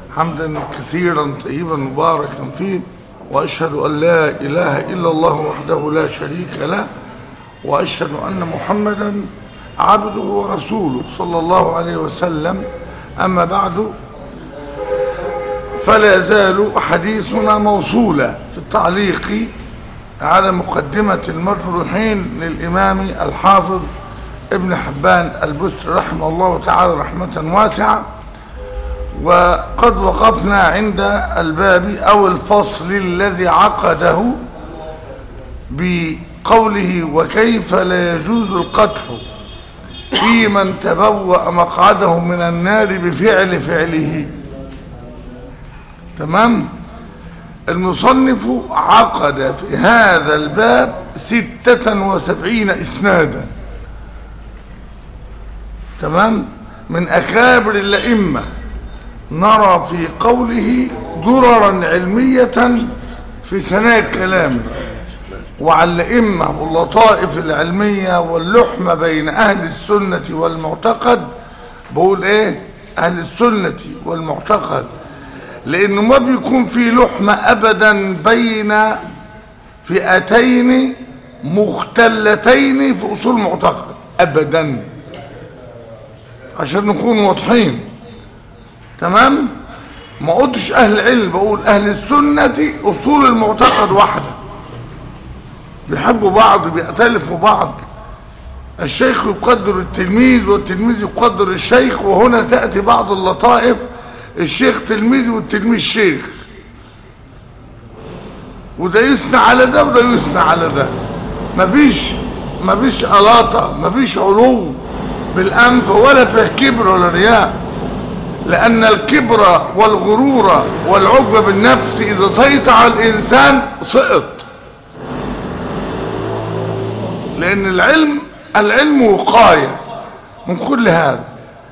حمدا كثيرا طيبا مباركا فيه وأشهد أن لا إله إلا الله وحده لا شريك له وأشهد أن محمدا عبده ورسوله صلى الله عليه وسلم أما بعد فلا يزال حديثنا موصولا في التعليق على مقدمة المجروحين للإمام الحافظ ابن حبان البستر رحمه الله تعالى رحمة واسعة وقد وقفنا عند الباب أو الفصل الذي عقده بقوله وكيف لا يجوز القتل في من تبوأ مقعده من النار بفعل فعله تمام المصنف عقد في هذا الباب ستة وسبعين إسنادا تمام من أكابر الأئمة نرى في قوله ضررا علمية في ثناء كلامه وعلى الأئمة واللطائف العلمية واللحمة بين أهل السنة والمعتقد بقول إيه أهل السنة والمعتقد لأنه ما بيكون في لحمة أبدا بين فئتين مختلتين في أصول معتقد أبدا عشان نكون واضحين تمام ما قلتش أهل العلم بقول أهل السنة أصول المعتقد واحدة بيحبوا بعض بيأتلفوا بعض الشيخ يقدر التلميذ والتلميذ يقدر الشيخ وهنا تأتي بعض اللطائف الشيخ تلميذ والتلميذ شيخ وده يثنى على ده وده يثنى على ده مفيش مفيش ألاطة مفيش علو بالأنف ولا فيه كبر ولا رياء لأن الكبر والغرور والعجب بالنفس إذا سيطر على الإنسان سقط لأن العلم العلم وقاية من كل هذا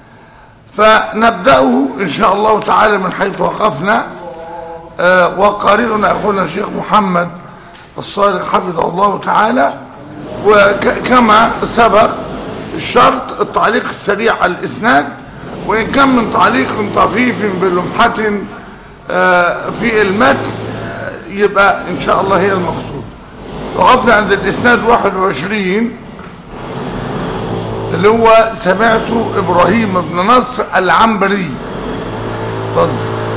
فنبدأه إن شاء الله تعالى من حيث وقفنا آه وقارئنا أخونا الشيخ محمد الصادق حفظه الله تعالى وكما سبق الشرط التعليق السريع على الإسناد وإن كان من تعليق طفيف بلمحة آه في المتن يبقى إن شاء الله هي المقصود وقفنا عند الإسناد 21 اللي هو سمعته إبراهيم بن نصر العنبري اتفضل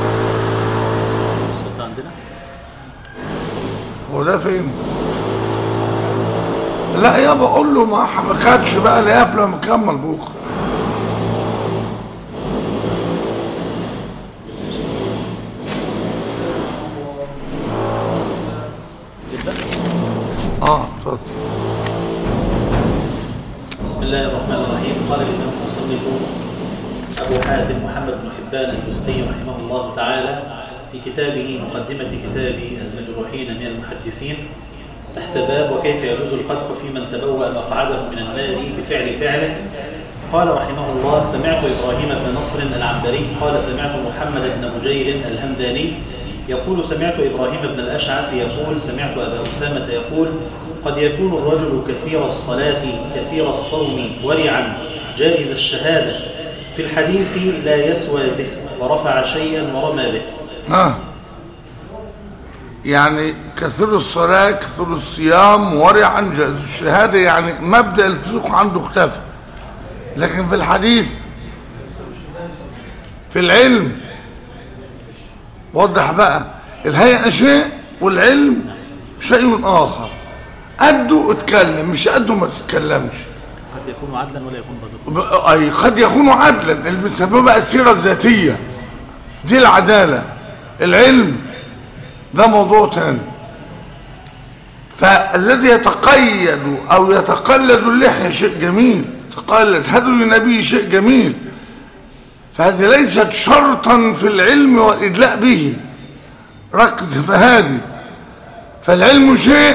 الصوت عندنا هو ده فين لا يا بقول له ما خدش بقى القفله مكمل بكره اه اتفضل بسم الله الرحمن الرحيم قال الإمام المصنف أبو حاتم محمد بن حبان البستي رحمه الله تعالى في كتابه مقدمة كتاب المجروحين من المحدثين تحت باب وكيف يجوز القدح في من تبوأ مقعده من النار بفعل فعله قال رحمه الله سمعت إبراهيم بن نصر العنبري قال سمعت محمد بن مجير الهمداني يقول سمعت إبراهيم بن الأشعث يقول سمعت أبا أسامة يقول قد يكون الرجل كثير الصلاة كثير الصوم ورعا جائز الشهادة في الحديث لا يسوى ذكر ورفع شيئا ورمى به اه يعني كثير الصلاة كثير الصيام ورعا جائز الشهادة يعني مبدأ الفسوق عنده اختفى لكن في الحديث في العلم وضح بقى الهيئة شيء والعلم شيء آخر قده اتكلم مش قده ما تتكلمش قد يكون عدلا ولا يكون ضد ب- أي قد يكون عدلا اللي بنسميه بقى السيرة الذاتية دي العدالة العلم ده موضوع تاني فالذي يتقيد أو يتقلد اللحية شيء جميل تقلد هدي النبي شيء جميل فهذه ليست شرطا في العلم والإدلاء به ركز في هذه فالعلم شيء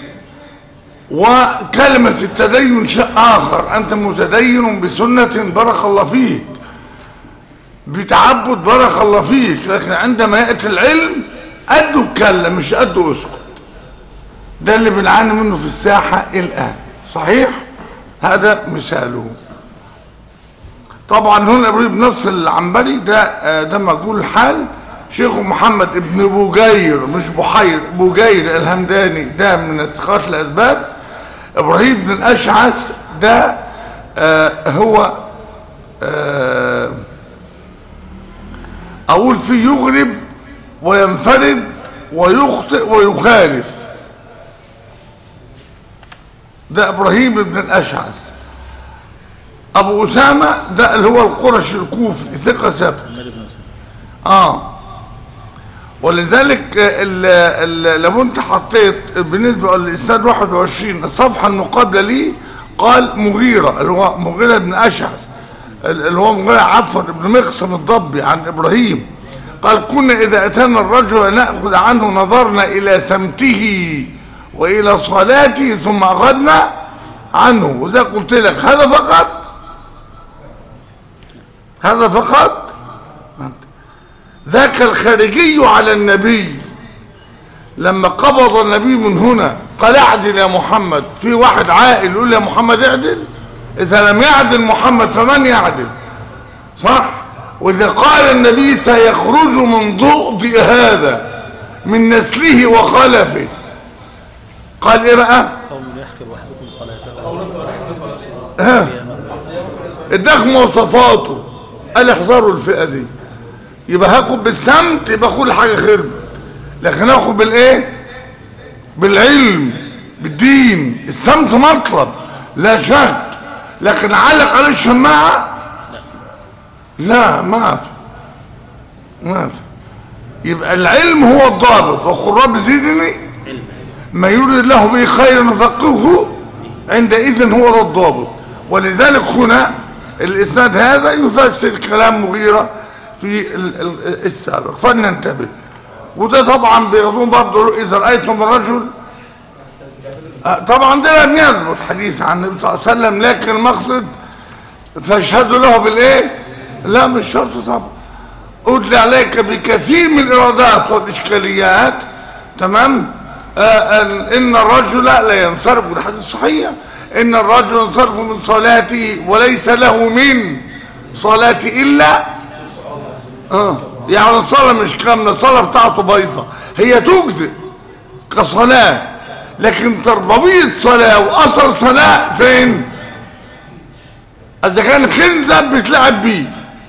وكلمة التدين شيء آخر أنت متدين بسنة بارك الله فيك بتعبد بارك الله فيك لكن عندما يأتي العلم قده اتكلم مش قده اسكت ده اللي بنعاني منه في الساحة الآن صحيح هذا مثاله طبعا هنا ابراهيم بن نصر العنبري ده آه، ده مجهول الحال شيخ محمد ابن بوجير مش بحير بوجير الهمداني ده من الثقات الأسباب إبراهيم بن الأشعث ده آه هو آه أقول فيه يغرب وينفرد ويخطئ ويخالف ده إبراهيم بن الأشعث أبو أسامة ده اللي هو القرش الكوفي ثقة ثابت محمد بن مسلم اه ولذلك ال- ال- لو انت حطيت بالنسبه للاسناد 21 الصفحه المقابله ليه قال مغيره اللي هو مغيره بن اشعث ال- اللي هو مغيره عفوا ابن مقسم الضبي عن ابراهيم قال كنا اذا اتانا الرجل ناخذ عنه نظرنا الى سمته والى صلاته ثم اخذنا عنه وزي قلت لك هذا فقط هذا فقط ذاك الخارجي على النبي لما قبض النبي من هنا قال اعدل يا محمد في واحد عاقل يقول يا محمد اعدل اذا لم يعدل محمد فمن يعدل صح واذا قال النبي سيخرج من ضوء هذا من نسله وخلفه قال ايه بقى قوم يحكر وحدكم صلاته ها اداك مواصفاته قال احذروا الفئه دي يبقى هاخد بالسمت يبقى كل حاجه خربت لكن اخد بالايه بالعلم بالدين السمت مطلب لا شك لكن علق عليه الشماعه لا ما في ما في يبقى العلم هو الضابط وقل رب زدني علم ما يريد الله به خيرا يفقهه عندئذ هو ده الضابط ولذلك هنا الاسناد هذا يفسر كلام مغيرة في ال- ال- السابق فلننتبه وده طبعا بيقولون برضه اذا رايتم الرجل آه، طبعا ده لم يثبت حديث عن النبي صلى الله عليه وسلم لكن المقصد فاشهدوا له بالايه لا مش شرط طبعا أدلى عليك بكثير من الإرادات والإشكاليات تمام آه أن- إن الرجل لا ينصرف والحديث صحيح إن الرجل ينصرف من صلاته وليس له من صلاته إلا آه يعني الصلاة مش كاملة الصلاة بتاعته بايظة هي تجزئ كصلاة لكن تربوية صلاة وأثر صلاة فين؟ إذا كان خنزب بتلعب بيه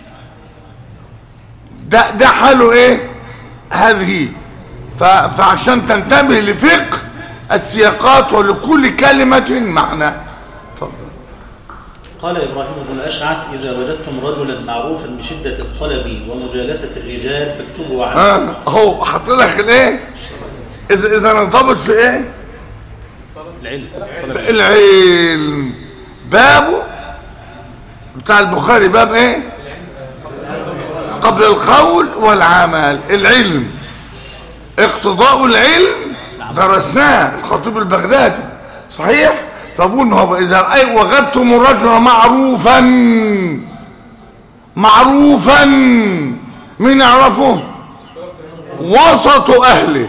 ده ده حاله ايه هذه ف- فعشان تنتبه لفقه السياقات ولكل كلمة معنى اتفضل قال إبراهيم بن الأشعث إذا وجدتم رجلا معروفا بشدة الطلب ومجالسة الرجال فاكتبوا عنه ها اهو حط لك الايه اذا اذا نرتبط في ايه العلم في العلم بابه بتاع البخاري باب ايه قبل القول والعمل العلم اقتضاء العلم درسناه الخطيب البغدادي صحيح فبقول هو اذا رأي وجدتم الرجل معروفا معروفا مين يعرفه وسط اهله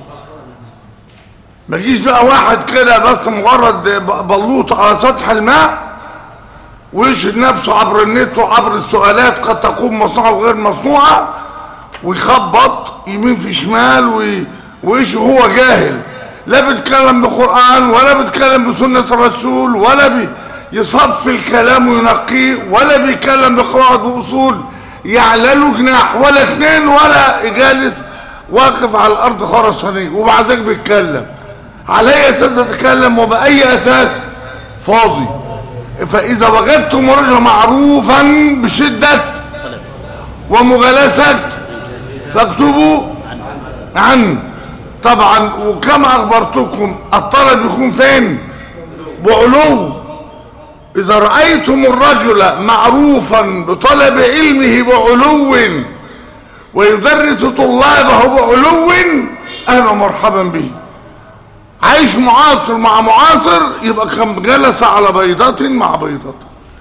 ما يجيش بقى واحد كده بس مجرد بلوط على سطح الماء ويشهد نفسه عبر النت وعبر السؤالات قد تكون مصنوعة وغير مصنوعة ويخبط يمين في شمال وي- ويش هو جاهل لا بيتكلم بقرآن ولا بيتكلم بسنة الرسول ولا بي يصفي الكلام وينقيه ولا بيتكلم بقواعد وأصول يعلى له جناح ولا اتنين ولا جالس واقف على الأرض خرسانية وبعد ذلك بيتكلم على أي أساس يتكلم وبأي أساس فاضي فإذا وجدتم رجلا معروفا بشدة ومغالسة فاكتبوا عنه طبعا وكما أخبرتكم الطلب يكون فين بعلو إذا رأيتم الرجل معروفا بطلب علمه بعلو ويدرس طلابه بعلو أهلا ومرحبا به عايش معاصر مع معاصر يبقى كان جلس على بيضة مع بيضة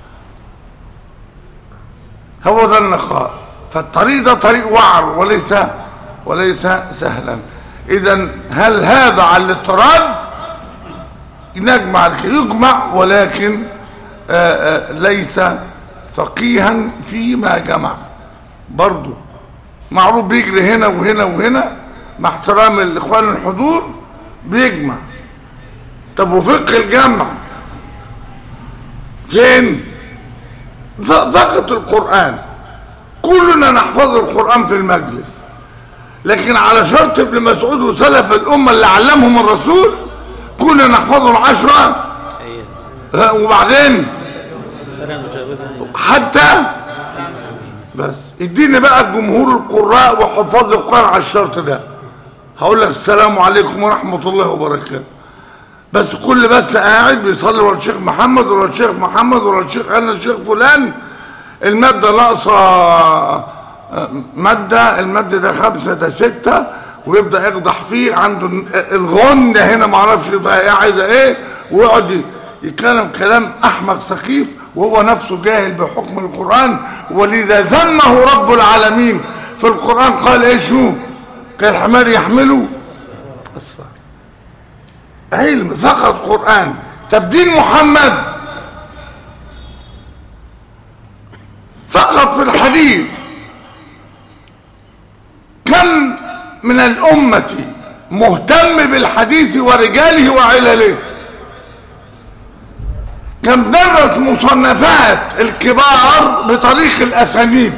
هو ده النقاء فالطريق ده طريق وعر وليس وليس سهلا اذا هل هذا على الاضطراد نجمع يجمع ولكن آآ آآ ليس فقيها فيما جمع برضه معروف بيجري هنا وهنا وهنا مع احترام الاخوان الحضور بيجمع طب وفقه الجمع فين فقط القرآن كلنا نحفظ القرآن في المجلس لكن على شرط ابن مسعود وسلف الأمة اللي علمهم الرسول كنا نحفظه العشرة ها، وبعدين فلا نجاوزها حتى بس اديني بقى جمهور القراء وحفاظ القرآن على الشرط ده هقول لك السلام عليكم ورحمة الله وبركاته بس كل بس قاعد بيصلي ورا الشيخ محمد ورا الشيخ محمد ورا الشيخ انا الشيخ فلان المادة ناقصة آه، مادة المادة ده خمسة ده ستة ويبدأ يقضح فيه عنده الغن هنا معرفش فيها ايه عايزة ايه ويقعد يتكلم كلام احمق سخيف وهو نفسه جاهل بحكم القرآن ولذا ذمه رب العالمين في القرآن قال ايه شو كالحمار يحمله أصفر علم فقط قرآن تبديل محمد فقط في الحديث كم من الأمة مهتم بالحديث ورجاله وعلله كم درس مصنفات الكبار بطريق الأسانيد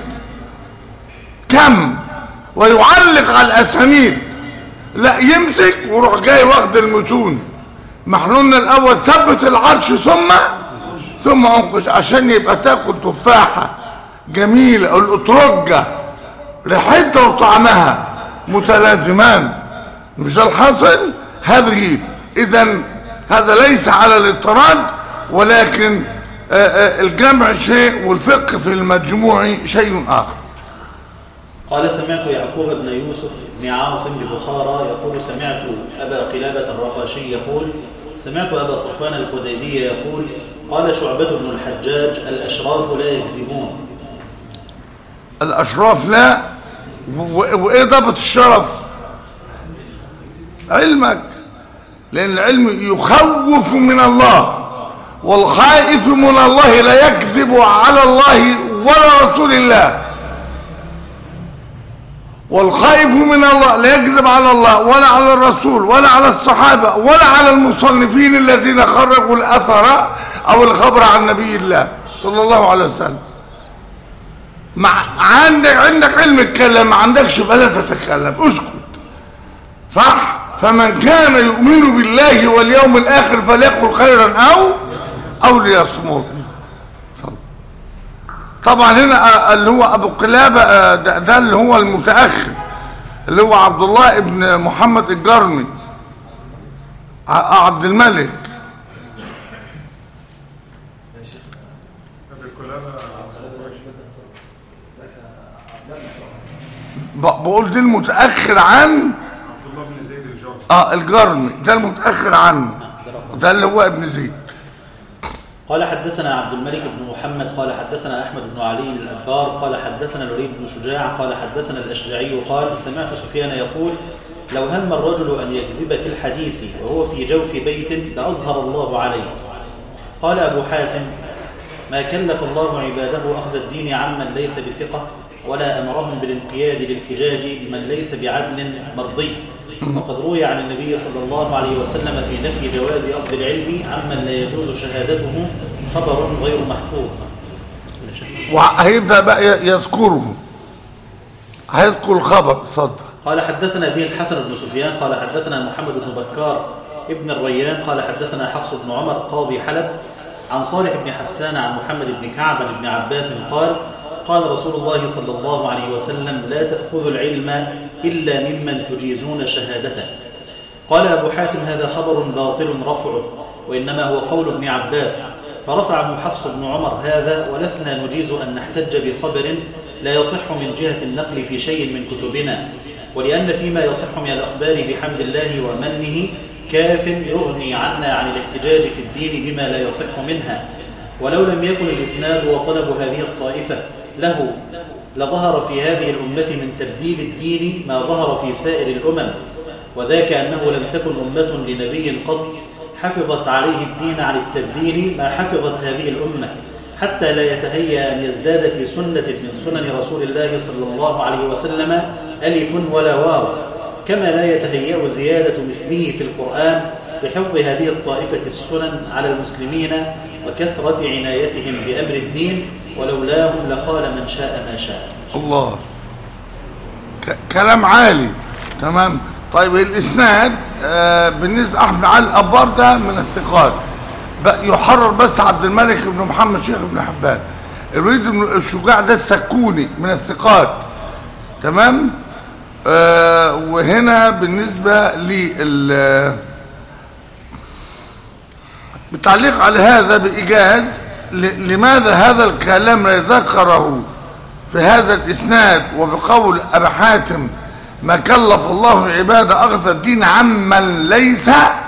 كم ويعلق على الأسانيد لا يمسك ويروح جاي واخد المتون محنون الأول ثبت العرش ثم ثم انقش عشان يبقى تاكل تفاحة جميلة الأترجة ريحتها وطعمها متلازمان مش ده الحاصل هذه إذا هذا ليس على الاضطراد ولكن آه، آه، الجمع شيء والفقه في المجموع شيء آخر قال سمعت يعقوب بن يوسف بن عاصم ببخارى يقول سمعت أبا قلابة الرقاشي يقول سمعت أبا صفوان الخديدي يقول قال شعبة بن الحجاج الأشراف لا يكذبون الأشراف لا و- وإيه ضبط الشرف علمك لأن العلم يخوف من الله والخائف من الله لا يكذب على الله ولا رسول الله والخائف من الله لا يكذب على الله ولا على الرسول ولا على الصحابة ولا على المصنفين الذين خرجوا الأثر أو الخبر عن نبي الله صلى الله عليه وسلم مع عندك عندك علم الكلام ما عندكش بقى لا تتكلم اسكت صح فمن كان يؤمن بالله واليوم الآخر فليقل خيرا أو أو ليصمت اتفضل. طبعا هنا آه، اللي هو أبو قلابة آه، ده, ده اللي هو المتأخر اللي هو عبد الله ابن محمد الجرمي ع- عبد الملك ب- بقول دي المتأخر عن عبد الله بن زيد الجار اه الجرمي ده المتأخر عنه ده اللي هو ابن زيد قال حدثنا عبد الملك بن محمد قال حدثنا أحمد بن علي الأبار قال حدثنا الوليد بن شجاع قال حدثنا الأشجعي قال سمعت سفيان يقول لو هم الرجل أن يكذب في الحديث وهو في جوف بيت لأظهر الله عليه قال أبو حاتم ما كلف الله عباده أخذ الدين عمن ليس بثقة ولا أمرهم بالانقياد للحجاج بمن ليس بعدل مرضي وقد روي عن النبي صلى الله عليه وسلم في نفي جواز أخذ العلم عمن لا يجوز شهادته خبر غير محفوظ وهيبدأ بقى ي- يذكره هيذكر الخبر اتفضل قال حدثنا به الحسن بن سفيان قال حدثنا محمد بن بكار ابن الريان قال حدثنا حفص بن عمر قاضي حلب عن صالح بن حسان عن محمد بن كعب عن ابن عباس قال قال رسول الله صلى الله عليه وسلم لا تأخذوا العلم إلا ممن تجيزون شهادته قال أبو حاتم هذا خبر باطل رفعه وإنما هو قول ابن عباس فرفعه حفص بن عمر هذا ولسنا نجيز أن نحتج بخبر لا يصح من جهة النقل في شيء من كتبنا ولأن فيما يصح من الأخبار بحمد الله ومنه كاف يغني عنا عن الاحتجاج في الدين بما لا يصح منها ولو لم يكن الإسناد وطلب هذه الطائفة له لظهر في هذه الأمة من تبديل الدين ما ظهر في سائر الأمم وذاك أنه لم تكن أمة لنبي قط حفظت عليه الدين عن التبديل ما حفظت هذه الأمة حتى لا يتهيأ أن يزداد في سنة من سنن رسول الله صلى الله عليه وسلم ألف ولا واو كما لا يتهيأ زيادة مثله في القرآن بحفظ هذه الطائفة السنن على المسلمين وكثرة عنايتهم بأمر الدين ولولاهم لقال من شاء ما شاء الله ك- كلام عالي تمام طيب الاسناد آه بالنسبه احمد علي الابار ده من الثقات بقى يحرر بس عبد الملك بن محمد شيخ بن حبان الوليد بن الشجاع ده السكوني من الثقات تمام آه وهنا بالنسبه لل بالتعليق على هذا بإيجاز ل- لماذا هذا الكلام لا ذكره في هذا الإسناد وبقول أبا حاتم ما كلف الله عباده أخذ الدين عمن ليس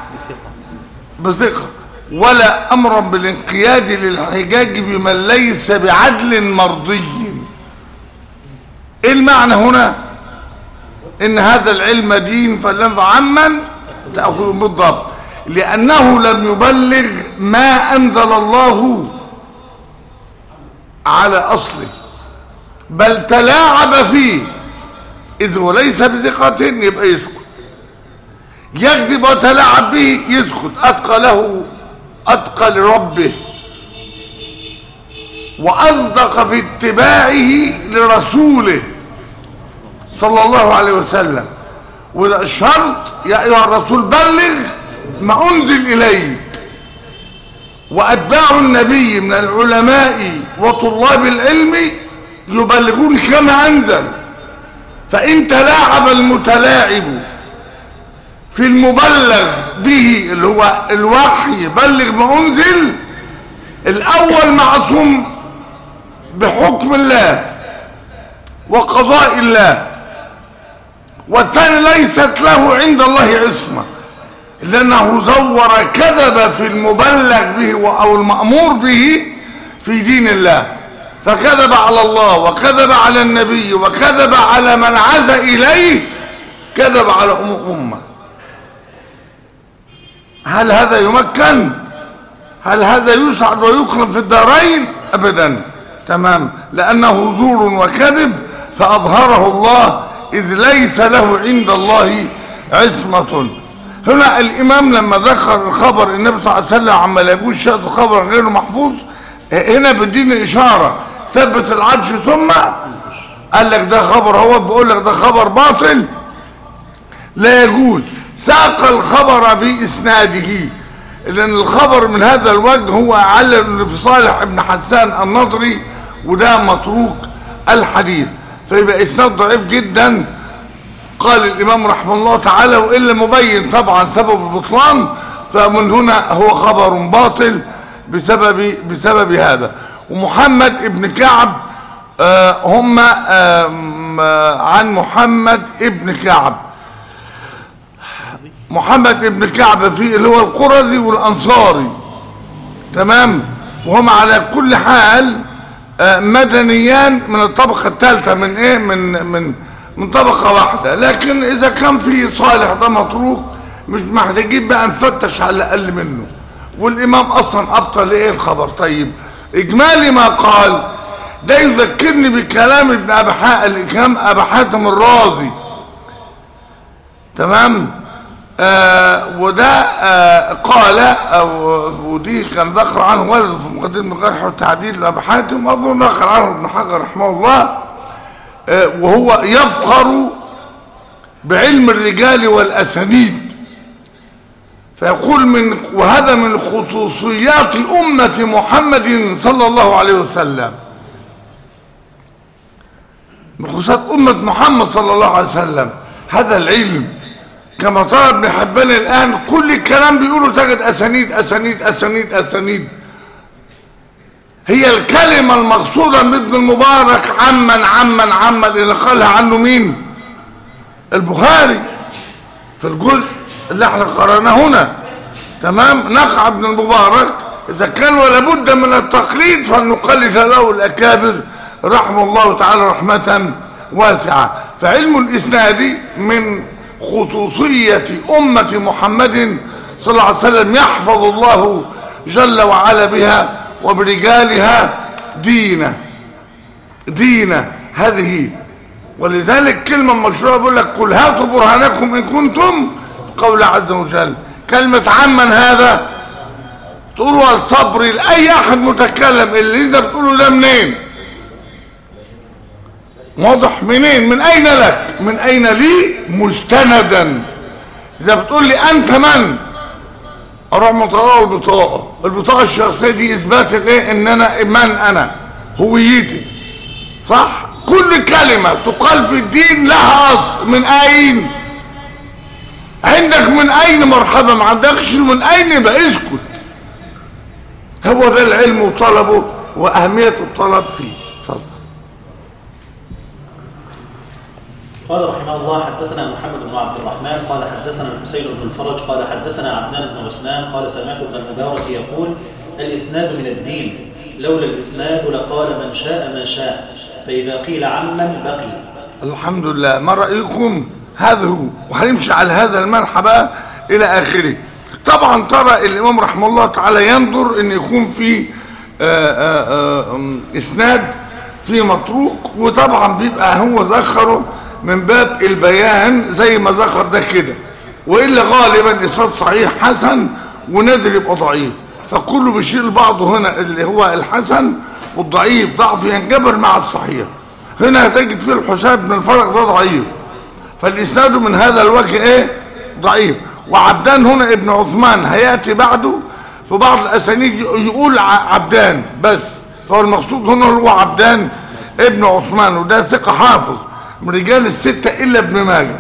بثقة ولا أمرا بالانقياد للحجاج بمن ليس بعدل مرضي إيه المعنى هنا إن هذا العلم دين فلنظر عمن تأخذ بالضبط لأنه لم يبلغ ما أنزل الله على أصله بل تلاعب فيه إذ هو ليس بثقة يبقى يسكت يكذب وتلاعب به يسكت أتقى له أتقى لربه وأصدق في اتباعه لرسوله صلى الله عليه وسلم وده الشرط يا أيها الرسول بلغ ما أنزل إليك وأتباع النبي من العلماء وطلاب العلم يبلغون كما أنزل فإن تلاعب المتلاعب في المبلغ به اللي هو الوحي بلغ ما أنزل الأول معصوم بحكم الله وقضاء الله والثاني ليست له عند الله عصمه لأنه زور كذب في المبلغ به أو المأمور به في دين الله فكذب على الله وكذب على النبي وكذب على من عز إليه كذب على أم أمة هل هذا يمكن هل هذا يسعد ويكرم في الدارين أبدا تمام لأنه زور وكذب فأظهره الله إذ ليس له عند الله عصمة هنا الإمام لما ذكر الخبر النبي صلى الله عليه وسلم عما لا يجوز شهادة الخبر غير محفوظ هنا بدينا إشارة ثبت العرش ثم قال لك ده خبر هو بيقول لك ده خبر باطل لا يجوز ساق الخبر بإسناده لأن الخبر من هذا الوجه هو علل في صالح ابن حسان النضري وده متروك الحديث فيبقى إسناد ضعيف جدا قال الإمام رحمه الله تعالى وإلا مبين طبعا سبب البطلان فمن هنا هو خبر باطل بسبب بسبب هذا ومحمد ابن كعب آه هم آه عن محمد ابن كعب محمد ابن كعب في اللي هو القرظي والأنصاري تمام وهم على كل حال آه مدنيان من الطبقة الثالثة من ايه من من من طبقة واحدة لكن إذا كان في صالح ده متروك مش محتاجين بقى نفتش على الأقل منه والإمام أصلا أبطل إيه الخبر طيب إجمالي ما قال ده يذكرني بكلام ابن أبي حاتم أبي حاتم الرازي تمام آه وده آه قال أو ودي كان ذكر عنه ولد في مقدمة الجرح والتعديل لأبي حاتم أظن ذكر عنه ابن حجر رحمه الله وهو يفخر بعلم الرجال والأسانيد فيقول من وهذا من خصوصيات أمة محمد صلى الله عليه وسلم من خصوصيات أمة محمد صلى الله عليه وسلم هذا العلم كما طلب ابن حبان الآن كل الكلام بيقوله تجد أسانيد أسانيد أسانيد أسانيد هي الكلمة المقصودة بابن المبارك عمن عمن عمن اللي قالها عنه مين البخاري في الجزء اللي احنا قرأناه هنا تمام نقع ابن المبارك اذا كان ولا بد من التقليد فلنقلد له الاكابر رحمه الله تعالى رحمة واسعة فعلم الاسناد من خصوصية امة محمد صلى الله عليه وسلم يحفظ الله جل وعلا بها وبرجالها دينا دينا هذه ولذلك كلمة مشهورة بيقول لك قل هاتوا برهانكم إن كنتم قول عز وجل كلمة عمن هذا تقولوا الصبر لأي أحد متكلم اللي انت بتقوله ده منين واضح منين من أين لك من أين لي مستندا إذا بتقول لي أنت من أروح مطلع البطاقة البطاقة الشخصية دي إثبات الإيه إن أنا من أنا هويتي صح كل كلمة تقال في الدين لها أصل من أين عندك من أين مرحبا ما عندكش من أين يبقى اسكت هو ده العلم وطلبه وأهمية الطلب فيه اتفضل قال رحمه الله حدثنا محمد بن عبد الرحمن قال حدثنا الحسين بن الفرج قال حدثنا عبدان بن عثمان قال سمعت ابن المبارك يقول الإسناد من الدين لولا الإسناد لقال من شاء ما شاء فإذا قيل عمن بقي الحمد لله ما رأيكم هذا هو وهنمشي على هذا المنحى بقى إلى آخره طبعا ترى الإمام رحمه الله تعالى ينظر أن يكون في آآ آآ إسناد في مطروق وطبعا بيبقى هو ذكره من باب البيان زي ما ذكر ده كده وإلا غالبا إسناد صحيح حسن ونادر يبقى ضعيف فكله بيشيل بعضه هنا اللي هو الحسن والضعيف ضعف ينجبر مع الصحيح هنا هتجد فيه الحساب بن الفرق ده ضعيف فالإسناد من هذا الوجه ايه ضعيف وعبدان هنا ابن عثمان هيأتي بعده في بعض الأسانيد يقول عبدان بس فهو المقصود هنا هو عبدان ابن عثمان وده ثقة حافظ من رجال الستة إلا ابن ماجه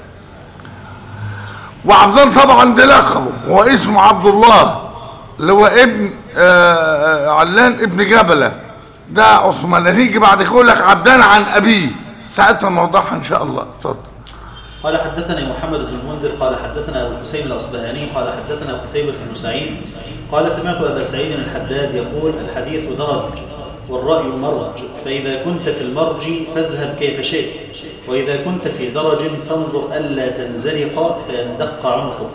وعبدان طبعا ده لقبه هو اسمه عبد الله اللي هو ابن آآ علان ابن جبلة ده عثمان هيجي بعد كده يقول لك عبدان عن أبيه ساعتها نوضحها إن شاء الله اتفضل قال حدثني محمد بن المنذر قال حدثنا أبو الحسين الأصبهاني قال حدثنا قتيبة بن سعيد قال سمعت أبا سعيد الحداد يقول الحديث درج والرأي مرج فإذا كنت في المرج فاذهب كيف شئت وإذا كنت في درج فانظر ألا تنزلق فيندق عنقك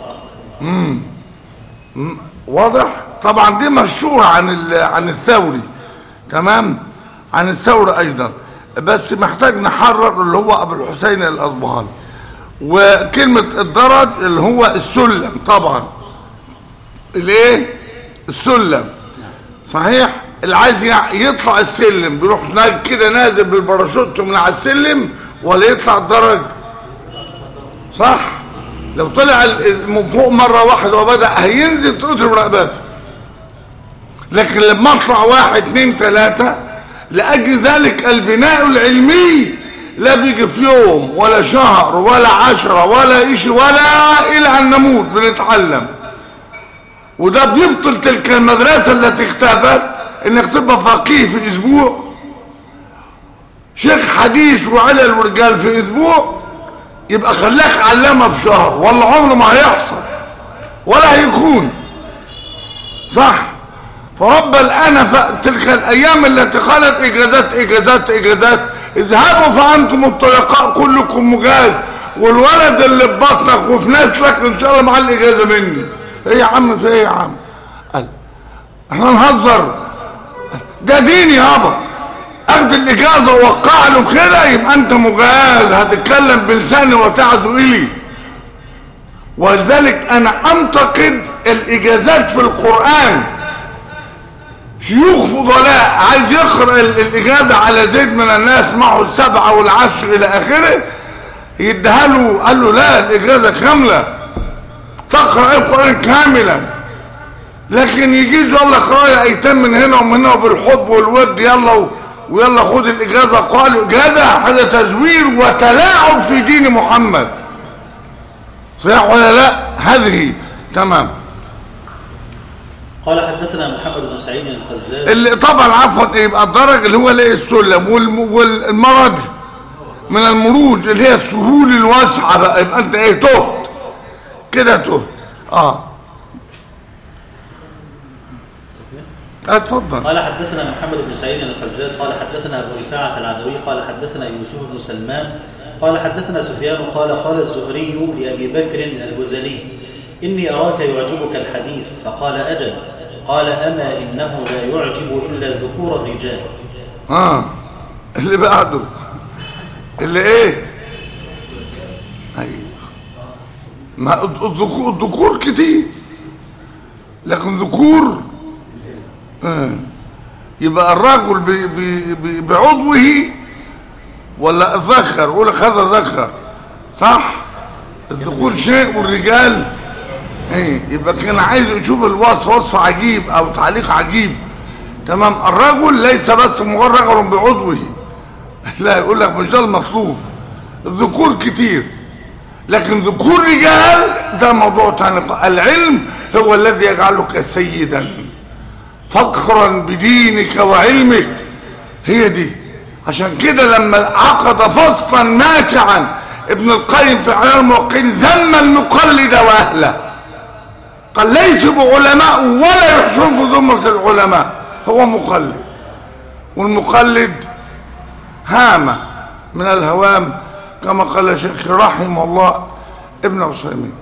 واضح طبعا دي مشهورة عن عن الثوري تمام عن الثوري أيضا بس محتاج نحرر اللي هو أبو الحسين الأصبهاني وكلمة الدرج اللي هو السلم طبعا الايه السلم صحيح اللي عايز يطلع السلم بيروح كده نازل بالباراشوت من على السلم ولا يطلع الدرج صح لو طلع من فوق مرة واحدة وبدأ هينزل تقتل رقبته لكن لما اطلع واحد اتنين تلاتة لأجل ذلك البناء العلمي لا بيجي في يوم ولا شهر ولا عشرة ولا إشي ولا إلى أن نموت بنتعلم وده بيبطل تلك المدرسة التي اختفت انك تبقى فقيه في اسبوع شيخ حديث وعلل ورجال في اسبوع يبقى خلاك علامة في شهر والله عمره ما هيحصل ولا هيكون صح فرب الآن تلك الأيام التي قالت إجازات إجازات إجازات اذهبوا فأنتم الطلقاء كلكم مجاز والولد اللي في بطنك وفي نسلك إن شاء الله مع الإجازة مني إيه يا عم في إيه يا عم قال احنا نهزر ده دين يابا اخد الاجازه ووقع له في كده يبقى انت مجاز هتتكلم بلساني وتعزو الي ولذلك انا انتقد الاجازات في القران شيوخ فضلاء عايز يقرا الاجازه على زيد من الناس معه السبعه والعشر الى اخره يديها له قال له لا الاجازه كامله تقرا القران كاملا لكن يجي يلا قرايه ايتام من هنا ومن هنا بالحب والود يلا و... ويلا خد الاجازه قالوا اجازه هذا تزوير وتلاعب في دين محمد صحيح ولا لا هذه تمام قال حدثنا محمد بن سعيد القزاز اللي طبعا عفوا يبقى الدرج اللي هو الايه السلم والم... والمرج من المروج اللي هي السهول الواسعه بقى يبقى انت ايه تهت كده تهت اه اتفضل قال حدثنا محمد بن سعيد القزاز قال حدثنا ابو رفاعه العدوي قال حدثنا يوسف بن سلمان قال حدثنا سفيان قال قال الزهري لابي بكر البذلي اني اراك يعجبك الحديث فقال اجل قال أما إنه لا يعجب إلا ذكور الرجال اه اللي بعده اللي ايه ايوه ما الذكور الذكور كتير لكن ذكور آه. يبقى الرجل ب- ب- ب- بعضوه ولا الذكر يقول لك هذا ذكر صح الذكور شيء والرجال ايه يبقى كان عايز يشوف الوصف وصف عجيب او تعليق عجيب تمام الرجل ليس بس مجرد رجل بعضوه لا يقول لك مش ده المطلوب الذكور كتير لكن ذكور رجال ده موضوع تاني العلم هو الذي يجعلك سيدا فخرا بدينك وعلمك هي دي عشان كده لما عقد فصلا ماتعا ابن القيم في اعلام الموقعين ذم المقلد واهله قال ليس بعلماء ولا يحشرون في ذمة العلماء هو مقلد والمقلد هامة من الهوام كما قال شيخ رحمه الله ابن عثيمين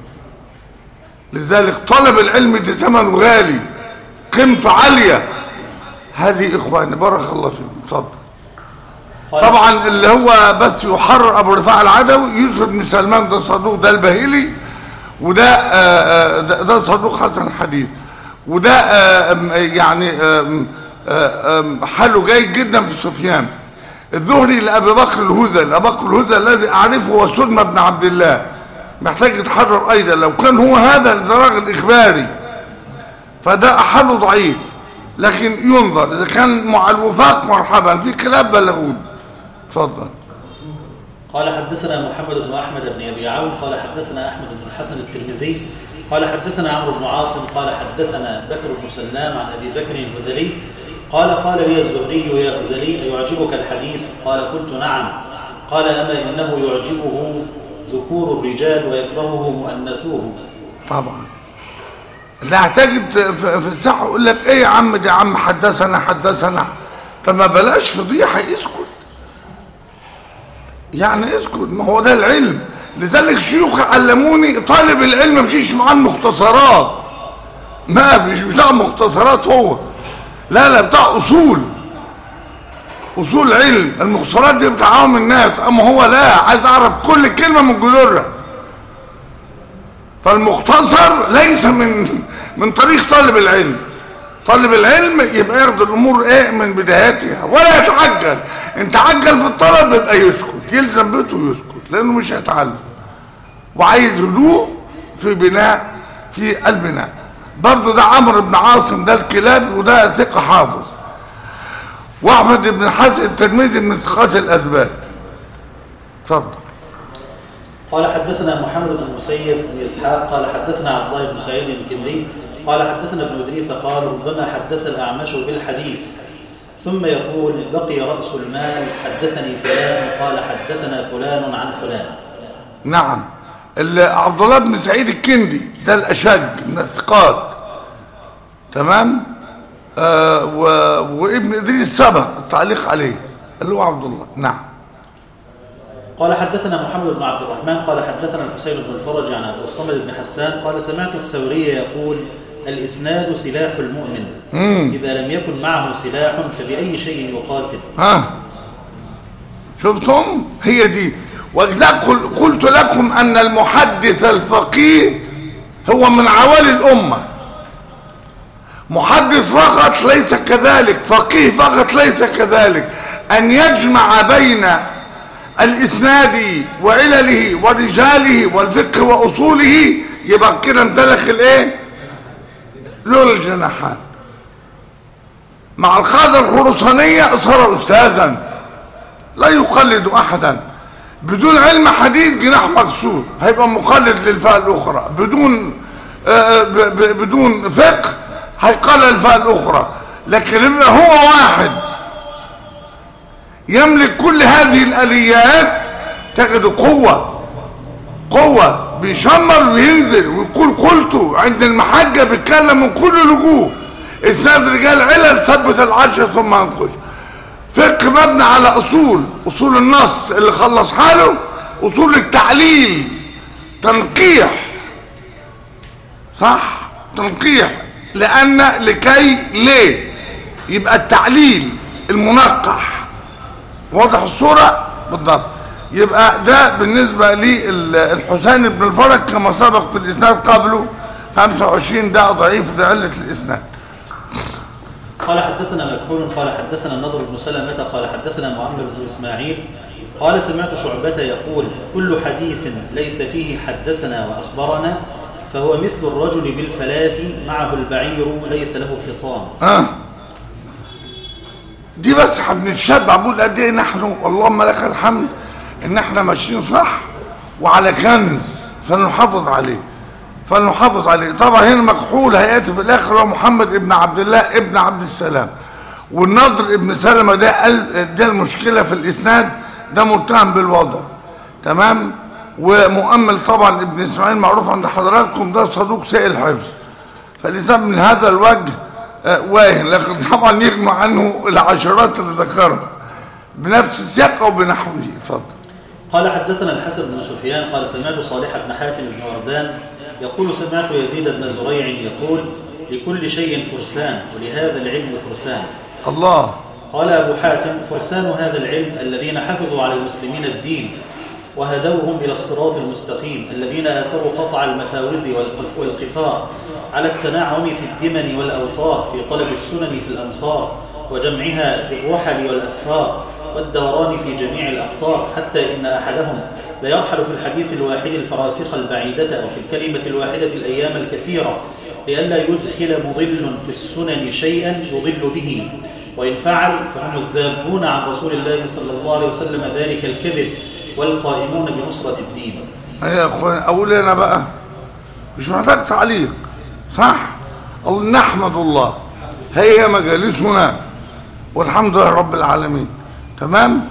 لذلك طلب العلم ده ثمنه غالي قيمته عالية هذه إخواني بارك الله فيكم اتفضل قال طبعا اللي هو بس يحرر ابو رفاع العدوي يوسف بن سلمان ده صدوق ده البهيلي وده آه، آه، ده ده صدوق حسن الحديث وده آه، آم، يعني آم، آه، آم، حاله جيد جدا في سفيان الزهري لابي بكر الهذل ابي بكر الهذل الذي اعرفه هو سلمى بن عبد الله محتاج يتحرر ايضا لو كان هو هذا ده راجل اخباري فده حاله ضعيف لكن ينظر اذا كان مع الوفاق مرحبا في كلاب بلغون اتفضل قال حدثنا محمد بن احمد بن ابي عون قال حدثنا احمد بن الحسن الترمذي قال حدثنا عمرو بن عاصم قال حدثنا بكر بن سلام عن ابي بكر الهذلي قال قال لي الزهري يا هذلي ايعجبك الحديث قال قلت نعم قال اما انه يعجبه ذكور الرجال ويكرهه مؤنثوهم طبعا لا تجد في في الساحه يقول لك ايه يا عم ده يا عم حدثنا حدثنا طب ما بلاش فضيحه اسكت يعني اسكت ما هو ده العلم لذلك شيوخ علموني طالب العلم ما يمشيش معاه المختصرات ما فيش بتاع مختصرات هو لا لا بتاع اصول اصول علم المختصرات دي بتاع عوام الناس اما هو لا عايز اعرف كل كلمه من جذورها فالمختصر ليس من من طريق طالب العلم طالب العلم يبقى ياخد الامور ايه من بداياتها ولا يتعجل ان تعجل في الطلب يبقى يسكت يلزم بيته ويسكت لانه مش هيتعلم وعايز هدوء في بناء في البناء برضه ده عمرو بن عاصم ده الكلابي وده ثقه حافظ واحمد بن حسن الترمذي من ثقات الاثبات اتفضل قال حدثنا محمد بن المسيب بن اسحاق قال حدثنا عبد الله بن سعيد الكندي قال حدثنا ابن ادريس قال ربما حدث الاعمش بالحديث ثم يقول بقي راس المال حدثني فلان قال حدثنا فلان عن فلان نعم ال- عبد الله بن سعيد الكندي ده الاشج من الثقات تمام آه و... وابن ادريس سبق التعليق عليه اللي هو عبد الله نعم قال حدثنا محمد بن عبد الرحمن قال حدثنا الحسين بن الفرج عن عبد الصمد بن حسان قال سمعت الثوري يقول الإسناد سلاح المؤمن إذا لم يكن معه سلاح فبأي شيء يقاتل ها شفتم هي دي ولذلك قل- قلت لكم ان المحدث الفقيه هو من عوالي الامه محدث فقط ليس كذلك فقيه فقط ليس كذلك ان يجمع بين الاسناد وعلله ورجاله والفقه واصوله يبقى كده امتلك الايه لولا الجناحات مع القاعده الخرسانيه صار استاذا لا يقلد احدا بدون علم حديث جناح مكسور هيبقى مقلد للفئه الاخرى بدون آه، ب- ب- بدون فقه هيقلد الفئه الاخرى لكن يبقى هو واحد يملك كل هذه الاليات تجد قوه قوه بيشمر وينزل ويقول قلت عند المحجه بيتكلم من كل الوجوه اسناد رجال علل ثبت العرش ثم انقش فقه مبني على اصول اصول النص اللي خلص حاله اصول التعليل تنقيح صح تنقيح لأن لكي ليه يبقى التعليل المنقح واضح الصورة بالضبط يبقى ده بالنسبة للحسين بن الفرج كما سبق في الإسناد قبله 25 ده ضعيف ده علة الإسناد قال حدثنا مكحول قال حدثنا النضر بن سلمة قال حدثنا معمر بن إسماعيل قال سمعت شعبة يقول كل حديث ليس فيه حدثنا وأخبرنا فهو مثل الرجل بالفلاة معه البعير ليس له خطام ها دي بس هنتشبع بقول قد ايه نحن اللهم لك الحمد ان احنا ماشيين صح وعلى كنز فلنحافظ عليه فلنحافظ عليه طبعا هنا مكحول هياتي في الاخر هو محمد ابن عبد الله ابن عبد السلام والنضر ابن سلمة ده قال ده المشكلة في الاسناد ده متهم بالوضع تمام ومؤمل طبعا ابن اسماعيل معروف عند حضراتكم ده صدوق سيء الحفظ فلذا من هذا الوجه آه، واهن لكن طبعا يغنى عنه العشرات اللي ذكرها بنفس السياق او بنحوه اتفضل قال حدثنا الحسن بن سفيان قال سمعت صالح بن حاتم بن وردان يقول سمعت يزيد بن زريع يقول لكل شيء فرسان ولهذا العلم فرسان الله قال أبو حاتم فرسان هذا العلم الذين حفظوا على المسلمين الدين وهدوهم إلى الصراط المستقيم الذين آثروا قطع المفاوز والقف- والقفار على التنعم في الدمن والأوطار في طلب السنن في الأمصار وجمعها بالرحل والأسفار والدوران في جميع الأقطار حتى إن أحدهم ليرحل في الحديث الواحد الفراسخ البعيدة أو في الكلمة الواحدة الأيام الكثيرة لئلا يدخل مضل في السنن شيئا يضل به وإن فعل فهم الذابون عن رسول الله صلى الله عليه وسلم ذلك الكذب والقائمون بنصرة الدين يا اخوان اقول انا بقى مش محتاج تعليق صح الله نحمد الله هي مجالسنا والحمد لله رب العالمين تمام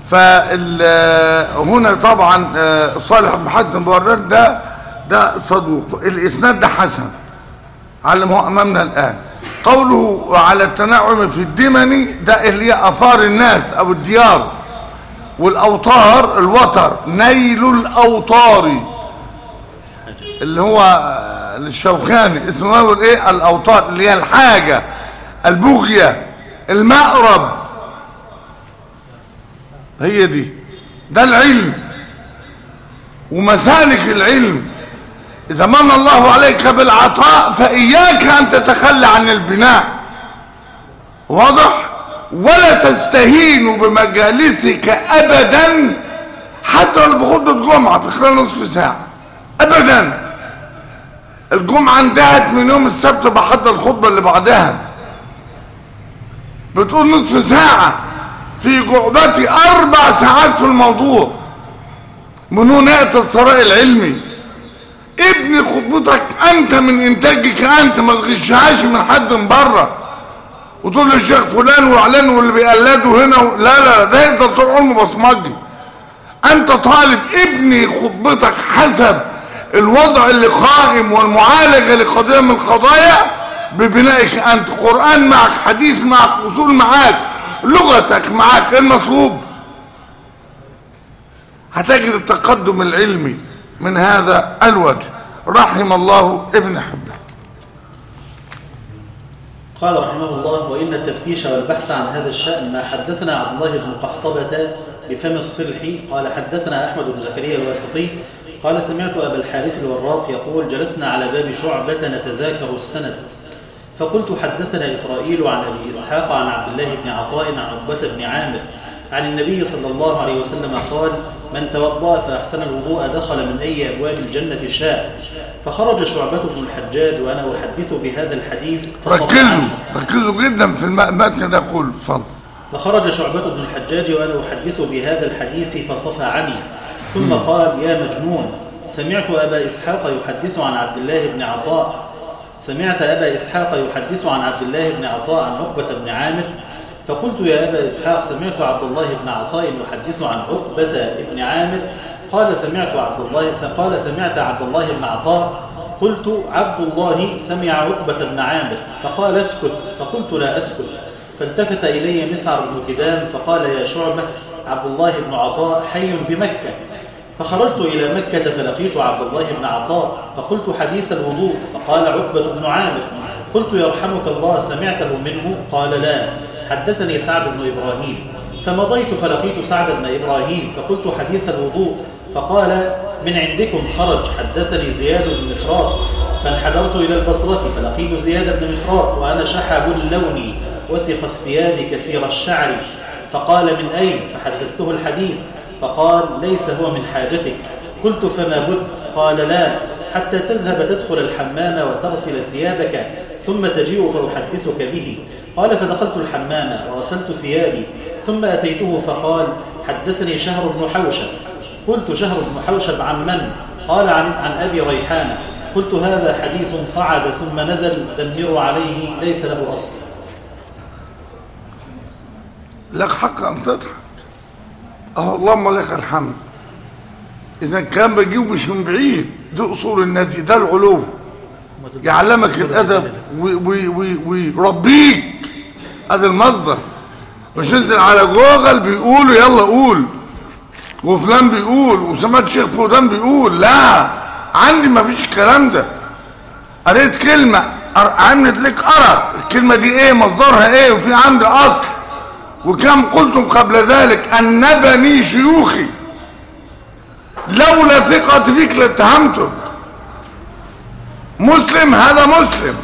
فهنا طبعا آه، صالح بن حاتم بوردان ده ده صدوق الاسناد ده حسن على ما هو امامنا الان قوله على التنعم في الدمن ده اللي هي اثار الناس او الديار والاوتار الوتر نيل الاوطار اللي هو آه، الشوكاني اسمه هو ايه الاوتار اللي هي الحاجه البغيه المأرب هي دي ده العلم ومسالك العلم إذا من الله عليك بالعطاء فإياك أن تتخلى عن البناء واضح ولا تستهين بمجالسك أبدا حتى لو في خطبة جمعة في خلال نصف ساعة أبدا الجمعة انتهت من يوم السبت بحضر الخطبة اللي بعدها بتقول نصف ساعة في جعبتي أربع ساعات في الموضوع من هنا يأتي الثراء العلمي ابني خطبتك أنت من إنتاجك أنت ما تغشهاش من حد من بره وتقول للشيخ فلان وعلان واللي بيقلدوا هنا و... لا لا ده يفضل طول عمره بصمجي أنت طالب ابني خطبتك حسب الوضع اللي قائم والمعالجة لقضية من القضايا ببنائك أنت قرآن معك حديث معك أصول معك لغتك معك إيه المطلوب هتجد التقدم العلمي من هذا الوجه رحم الله ابن حبان قال رحمه الله وإن التفتيش والبحث عن هذا الشأن ما حدثنا عبد الله بن قحطبة بفم الصلح قال حدثنا أحمد بن زكريا الواسطي قال سمعت أبا الحارث الوراق يقول جلسنا على باب شعبة نتذاكر السند فقلت حدثنا إسرائيل عن أبي إسحاق عن عبد الله بن عطاء عن عقبة بن عامر عن النبي صلى الله عليه وسلم قال من توضأ فأحسن الوضوء دخل من أي أبواب الجنة شاء فخرج شعبة بن الحجاج وأنا أحدث بهذا الحديث ركزوا فصفعني ركزوا جدا في المتن ده كله اتفضل فخرج شعبة بن الحجاج وأنا أحدث بهذا الحديث فصفعني ثم قال يا مجنون سمعت أبا إسحاق يحدث عن عبد الله بن عطاء سمعت أبا إسحاق يحدث عن عبد الله بن عطاء عن عقبة بن عامر فقلت يا أبا إسحاق سمعت عبد الله بن عطاء يحدث عن عقبة بن عامر قال سمعت عبد الله قال سمعت عبد الله بن عطاء قلت عبد الله سمع عقبة بن عامر فقال اسكت فقلت لا أسكت فالتفت إلي مسعر بن كدام فقال يا شعبة عبد الله بن عطاء حي بمكة فخرجت إلى مكة فلقيت عبد الله بن عطاء فقلت حديث الوضوء فقال عقبة بن عامر قلت يرحمك الله سمعته منه قال لا حدثني سعد بن إبراهيم فمضيت فلقيت سعد بن إبراهيم فقلت حديث الوضوء فقال من عندكم خرج حدثني زياد بن مخراق فانحدرت إلى البصرة فلقيت زياد بن مخراق وأنا شحب اللون وسخ الثياب كثير الشعر فقال من أين فحدثته الحديث فقال ليس هو من حاجتك قلت فما بد قال لا حتى تذهب تدخل الحمام وتغسل ثيابك ثم تجيء فأحدثك به قال فدخلت الحمام وغسلت ثيابي ثم أتيته فقال حدثني شهر بن حوشب قلت شهر بن حوشب عن من؟ قال عن, عن أبي ريحانة قلت هذا حديث صعد ثم نزل دمروا عليه ليس له أصل لك حق أن تضحك أهو اللهم لك الحمد إذا كان بجيب مش من بعيد دي أصول الناس ده العلوم يعلمك الأدب ويربيك هذا المصدر مش انزل على جوجل بيقولوا يلا قول وفلان بيقول وسمعت شيخ فلان بيقول لا عندي ما فيش الكلام ده قريت كلمة عملت لك أرى الكلمة دي ايه مصدرها ايه وفي عندي أصل وكم قلتم قبل ذلك أن نبني شيوخي لولا ثقة فيك لاتهمتك مسلم هذا مسلم